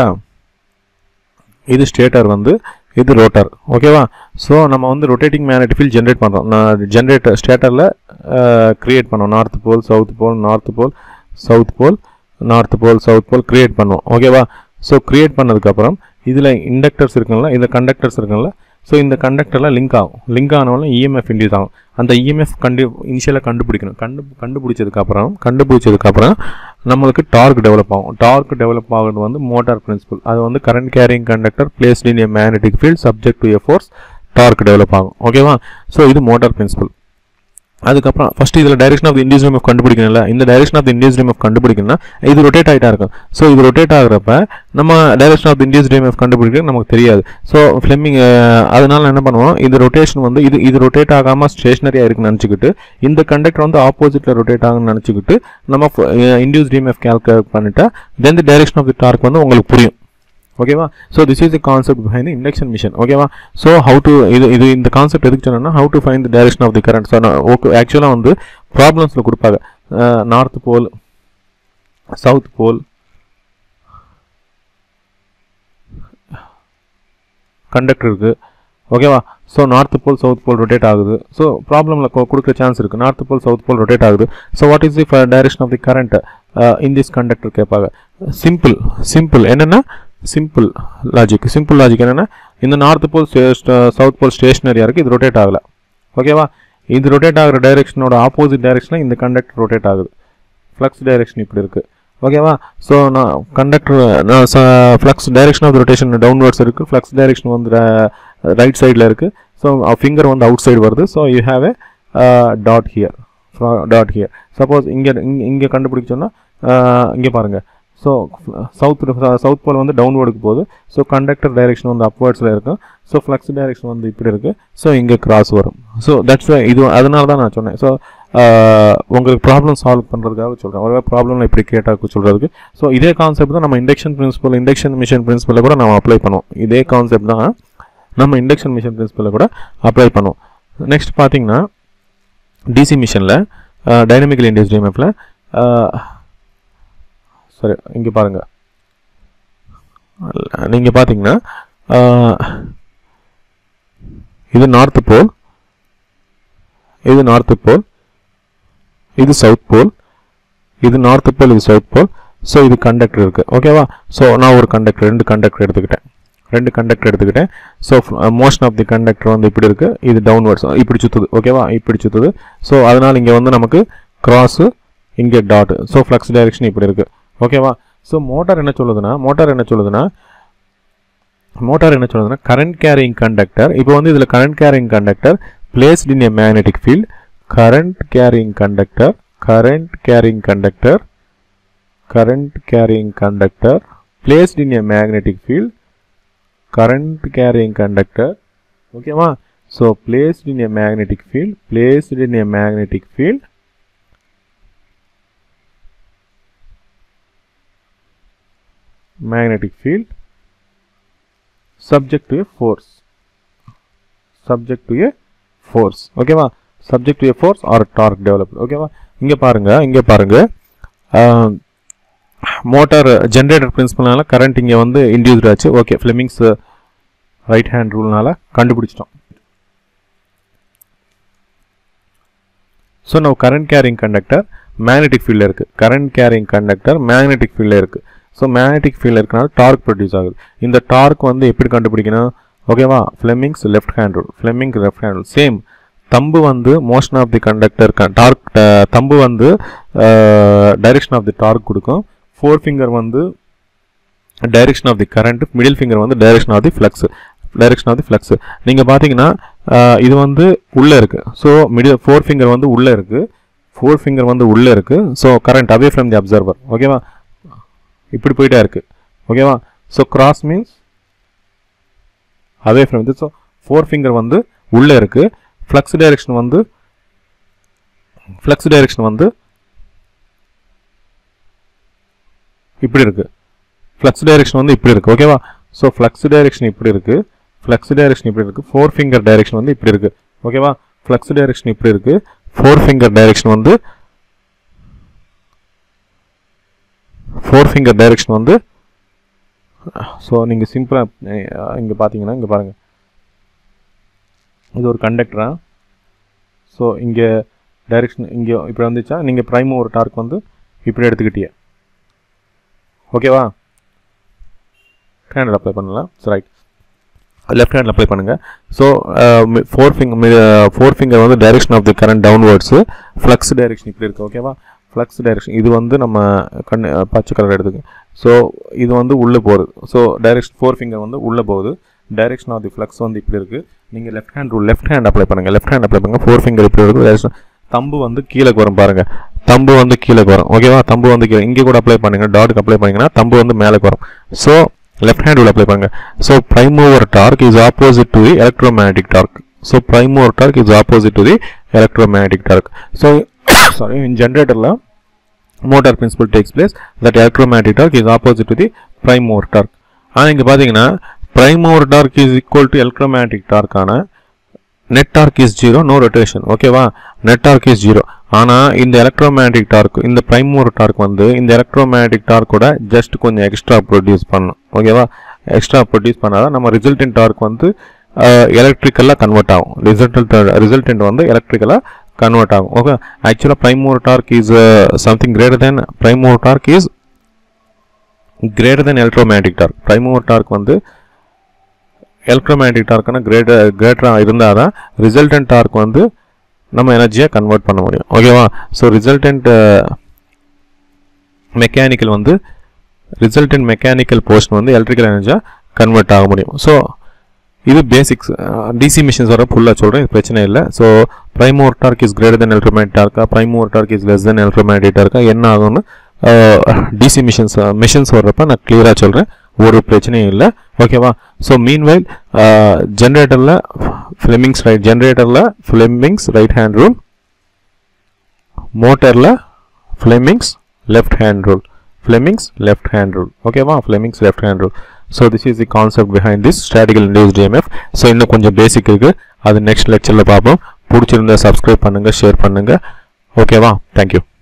இது ஸ்டேட்டர் வந்து இது ரோட்டர் ஓகேவா ஸோ நம்ம வந்து ரொட்டேட்டிங் மேக்னெட்டிக் ஃபீல்ட் ஜென்ரேட் பண்ணுறோம் ஜென்ரேட்டர் ஸ்டேட்டரில் க்ரியேட் பண்ணோம் north pole south pole north pole south pole north pole south pole create பண்ணுவோம் ஓகேவா ஸோ க்ரியேட் பண்ணதுக்கப்புறம் இதில் இண்டக்டர்ஸ் இருக்குங்களா இந்த கண்டக்டர்ஸ் இருக்குங்களா ஸோ இந்த கண்டக்டர்லாம் லிங்க் ஆகும் லிங்க் ஆனவொடனே இஎம்எஃப் இன்டியூஸ் ஆகும் அந்த இஎம்எஃப் கண்டு இனிஷியலாக கண்டுபிடிக்கணும் கண்டு கண்டுபிடிச்சதுக்கப்புறம் கண்டுபிடிச்சதுக்கப்புறம் நம்மளுக்கு டார்க் டெவலப் ஆகும் டார்க் டெவலப் ஆகுறது வந்து மோட்டார் பிரின்சிபல் அது வந்து current carrying conductor placed in a magnetic field subject to a force torque develop ஆகும் ஓகேவா ஸோ இது மோட்டார் பிரின்சிபல் அதுக்கப்புறம் ஃபஸ்ட்டு இதில் டைரக்ஷன் ஆஃப் இண்டியஸ் எஃப் கண்டுபிடிக்கணும்ல இந்த டைரக்ஷன் ஆஃப் இண்டியஸ் எஃப் கண்டுபிடிக்கணும்னா இது ரொட்டேட் ஆகிட்டா இருக்கும் ஸோ இது ரொட்டேட் ஆகிறப்ப நம்ம டைரக்ஷன் ஆஃப் இண்டியஸ் எஃப் கண்டுபிடிக்க நமக்கு தெரியாது ஸோ ஃப்ளெமிங் அதனால என்ன பண்ணுவோம் இது ரொட்டேஷன் வந்து இது இது ரொட்டேட் ஆகாமல் ஸ்டேஷனரியாக இருக்குன்னு நினச்சிக்கிட்டு இந்த கண்டக்டர் வந்து ஆப்போசிட்டில் ரொட்டேட் ஆகும்னு நினச்சிக்கிட்டு நம்ம இண்டியூஸ் டிஎம்எஃப் கேல்குலேட் பண்ணிட்டா then the direction of the torque வந்து உங்களுக்கு புரியும் ஓகேவா so this is the concept behind induction machine ஓகேவா ஸோ ஹவு டு இது இது இந்த கான்செப்ட் எதுக்கு சொன்னா how to find the direction of the current so okay ஆக்சுவலாக வந்து ப்ராப்ளம்ஸில் கொடுப்பாங்க north pole south pole conductor இருக்குது ஓகேவா so north pole south pole rotate ஆகுது ஸோ ப்ராப்ளமில் கொடுக்குற சான்ஸ் இருக்குது north pole south pole rotate ஆகுது so what is the direction of the current in this conductor கேட்பாங்க சிம்பிள் சிம்பிள் என்னென்னா சிம்பிள் லாஜிக் சிம்பிள் லாஜிக் என்னென்னா இந்த நார்த் போல் சவுத் போல் ஸ்டேஷனரியாக இருக்குது இது ரொட்டேட் ஆகலை ஓகேவா இது ரொட்டேட் ஆகிற டைரெக்ஷனோட ஆப்போசிட் டைரெக்ஷனில் இந்த கண்டக்டர் ரொட்டேட் ஆகுது ஃப்ளக்ஸ் டைரெக்ஷன் இப்படி இருக்குது ஓகேவா ஸோ நான் conductor flux direction of rotation downwards இருக்குது ஃப்ளக்ஸ் டைரெக்ஷன் வந்து ரைட் சைடில் இருக்குது ஸோ ஃபிங்கர் வந்து அவுட் சைடு வருது so you have a dot here dot here suppose இங்கே இங்கே கண்டுபிடிச்சோன்னா இங்கே பாருங்கள் ஸோ சவுத் சவுத் போல் வந்து டவுன்வர்டுக்கு போகுது ஸோ கண்டக்டர் டைரெக்ஷன் வந்து அப்வர்ட்ஸில் இருக்கும் ஸோ ஃப்ளக்ஸ் டைரெக்ஷன் வந்து இப்படி இருக்குது ஸோ இங்கே கிராஸ் வரும் ஸோ தட்ஸ் இது அதனால தான் நான் சொன்னேன் ஸோ உங்களுக்கு ப்ராப்ளம் சால்வ் பண்ணுறதுக்காக சொல்கிறேன் ஒரு ப்ராப்ளம் இப்படி கேட்டாக்கு சொல்கிறதுக்கு ஸோ இதே கான்செப்ட் தான் நம்ம இண்டக்ஷன் பிரின்சிபல் இண்டக்ஷன் மிஷின் பிரின்சிபலில் கூட நம்ம அப்ளை பண்ணுவோம் இதே கான்செப்ட் தான் நம்ம இண்டக்ஷன் மிஷின் பிரின்சிபலில் கூட அப்ளை பண்ணுவோம் நெக்ஸ்ட் பார்த்தீங்கன்னா டிசி மிஷினில் டைனமிக்கல் இண்டஸ் டிஎம்எஃப்பில் சரி இங்கே பாருங்கள் நீங்கள் பார்த்தீங்கன்னா இது நார்த் போல் இது நார்த் போல் இது சவுத் போல் இது நார்த் போல் இது சவுத் போல் ஸோ இது கண்டக்டர் இருக்குது ஓகேவா ஸோ நான் ஒரு கண்டக்டர் ரெண்டு கண்டக்டர் எடுத்துக்கிட்டேன் ரெண்டு கண்டக்டர் எடுத்துக்கிட்டேன் so motion of the conductor வந்து இப்படி இருக்குது இது டவுன்வர்ட்ஸ் இப்படி சுற்றுது ஓகேவா இப்படி சுற்றுது ஸோ அதனால் இங்கே வந்து நமக்கு கிராஸு இங்கே டாட் ஸோ ஃப்ளக்ஸ் டைரெக்ஷன் இப்படி இருக்குது ஓகேவா ஸோ மோட்டார் என்ன சொல்லுதுன்னா மோட்டார் என்ன சொல்லுதுன்னா மோட்டார் என்ன சொல்லுதுன்னா கரண்ட் கேரிங் கண்டக்டர் இப்போ வந்து இதில் current carrying conductor placed in a magnetic field current carrying conductor current carrying conductor current carrying conductor placed in a magnetic field current carrying conductor ஓகேவா so placed in a magnetic field placed in a magnetic field magnetic field subject to a force subject to a force ஓகேவா subject to a force or torque developed ஓகேவா இங்க பாருங்க இங்க பாருங்க மோட்டார் ஜென்ரேட்டர் பிரின்சிபல்னால கரண்ட் இங்கே வந்து இன்டியூஸ்ட் ஆச்சு ஓகே ஃப்ளெமிங்ஸ் ரைட் ஹேண்ட் ரூல்னால கண்டுபிடிச்சிட்டோம் ஸோ நம்ம கரண்ட் கேரிங் கண்டக்டர் மேக்னெட்டிக் ஃபீல்டில் இருக்குது கரண்ட் கேரிங் கண்டக்டர் மேக்னெட்டிக் ஃபீல்டில் இருக்குது ஸோ மேக்னெட்டிக் ஃபீல்டில் இருக்கனால டார்க் ப்ரொடியூஸ் ஆகுது இந்த டார்க் வந்து எப்படி கண்டுபிடிக்கணும் ஓகேவா Fleming's left hand rule Fleming left hand rule same thumb வந்து motion of the conductor torque thumb வந்து டைரெக்ஷன் ஆஃப் தி டார்க் கொடுக்கும் ஃபோர் ஃபிங்கர் வந்து direction of the current middle finger வந்து direction of the flux direction of the flux நீங்கள் பார்த்தீங்கன்னா இது வந்து உள்ளே இருக்குது ஸோ மிடில் ஃபோர் ஃபிங்கர் வந்து உள்ளே இருக்குது ஃபோர் ஃபிங்கர் வந்து உள்ளே இருக்குது so current away from the observer ஓகேவா இப்படி போயிட்டே இருக்குது ஓகேவா so cross means away from இது ஸோ ஃபோர் ஃபிங்கர் வந்து உள்ளே இருக்குது ஃப்ளக்ஸ் டைரெக்ஷன் வந்து ஃப்ளக்ஸ் டைரெக்ஷன் வந்து இப்படி இருக்குது ஃப்ளக்ஸ் டைரெக்ஷன் வந்து இப்படி இருக்குது ஓகேவா ஸோ ஃப்ளக்ஸ் டைரெக்ஷன் இப்படி இருக்குது ஃப்ளக்ஸ் டைரெக்ஷன் இப்படி இருக்குது ஃபோர் ஃபிங்கர் டைரெக்ஷன் வந்து இப்படி இருக்குது ஓகேவா ஃப்ளக்ஸ் டைரெக்ஷன் இப்படி இருக்குது ஃபோர் ஃபிங்கர் டைரெக்ஷன் வந்து ஃபோர் ஃபிங்கர் டைரெக்ஷன் வந்து ஸோ நீங்கள் சிம்பிளாக இங்கே பார்த்தீங்கன்னா இங்கே பாருங்கள் இது ஒரு கண்டக்டரா ஸோ இங்கே டைரெக்ஷன் இங்கே இப்படி வந்துச்சா நீங்கள் ப்ரைம் ஒரு டார்க் வந்து இப்படி எடுத்துக்கிட்டியே ஓகேவா ஹேண்டில் அப்ளை பண்ணலாம் ரைட் லெஃப்ட் ஹேண்டில் அப்ளை பண்ணுங்கள் so four finger four finger வந்து direction of the current downwards flux direction இப்படி இருக்குது ஓகேவா ஃப்ளக்ஸ் டைரெக்ஷன் இது வந்து நம்ம கண் பச்சை கலர் எடுத்துக்கு ஸோ இது வந்து உள்ளே போகுது ஸோ டைரெக்ஷன் ஃபோர் ஃபிங்கர் வந்து உள்ளே போகுது டைரெக்ஷன் ஆஃப் தி ஃப்ளக்ஸ் வந்து இப்படி இருக்குது நீங்கள் left hand rule left hand apply பண்ணுங்கள் லெஃப்ட் ஹேண்ட் அப்ளை பண்ணுங்கள் ஃபோர் ஃபிங்கர் இப்படி இருக்குது டைரெக்ஷன் தம்பு வந்து கீழே வரும் பாருங்கள் தம்பு வந்து கீழே வரும் ஓகேவா தம்பு வந்து கீழே இங்கே கூட அப்ளை பண்ணுங்க டாட்டுக்கு அப்ளை பண்ணிங்கன்னா தம்பு வந்து மேலே வரும் so left hand rule apply பண்ணுங்க so prime mover torque is opposite to the electromagnetic torque so prime mover torque is opposite to the electromagnetic torque so sorry in ஜென்ரேட்டரில் motor principle takes place that electromagnetic torque is opposite to the prime mover torque ஆனால் இங்கே பார்த்தீங்கன்னா prime mover torque is equal to electromagnetic torque ஆன net torque is zero no rotation ஓகேவா net torque is zero ஆனால் இந்த எலக்ட்ரோமேட்டிக் டார்க் இந்த prime mover torque வந்து இந்த எலக்ட்ரோமேட்டிக் டார்க்கோட ஜஸ்ட் கொஞ்சம் எக்ஸ்ட்ரா ப்ரொடியூஸ் பண்ணும் ஓகேவா எக்ஸ்ட்ரா ப்ரொடியூஸ் பண்ணாதான் நம்ம ரிசல்டன்ட் டார்க் வந்து எலக்ட்ரிக்கலாக கன்வெர்ட் ஆகும் ரிசல்டன்ட் ரிசல்டன்ட் வந்து எலக்ட்ரிக்கலாக கன்வெர்ட் ஆகும் ஓகே ஆக்சுவலாக prime mover torque is something greater then prime mover torque is greater then electromagnetic torque prime mover torque வந்து எலக்ட்ரோமேட்டிக் டார்க்னா கிரேட்டர் கிரேட்டராக இருந்தால் தான் ரிசல்டன்ட் டார்க் வந்து நம்ம எனர்ஜியை கன்வெர்ட் பண்ண முடியும் ஓகேவா ஸோ ரிசல்டன்ட் மெக்கானிக்கல் வந்து ரிசல்டன்ட் மெக்கானிக்கல் போர்ஷன் வந்து எலக்ட்ரிக்கல் எனர்ஜியாக கன்வெர்ட் ஆக முடியும் ஸோ இது பேசிக்ஸ் டிசி மிஷின்ஸ் வர ஃபுல்லாக சொல்கிறேன் இது பிரச்சனை இல்லை so prime mover torque is greater then electromagnetic டார்க்கா prime mover torque is less then electromagnetic டார்க்கா என்ன ஆகும்னு டிசி மிஷின்ஸ் மிஷின்ஸ் வர்றப்ப நான் கிளியராக சொல்கிறேன் ஒரு பிரச்சனையும் இல்லை ஓகேவா ஸோ மீன்வைல் ஜென்ரேட்டரில் ஃப்ளெமிங்ஸ் ரைட் ஜென்ரேட்டரில் ஃப்ளெமிங்ஸ் ரைட் ஹேண்ட் ரூல் மோட்டரில் Fleming's left hand rule Fleming's left hand rule ஓகேவா Fleming's left hand rule so this is the concept behind this statical induced EMF so இன்னும் கொஞ்சம் பேசிக் இருக்குது அது நெக்ஸ்ட் லெக்சரில் பார்ப்போம் பிடிச்சிருந்தா சப்ஸ்கிரைப் பண்ணுங்கள் ஷேர் பண்ணுங்கள் ஓகேவா தேங்க்யூ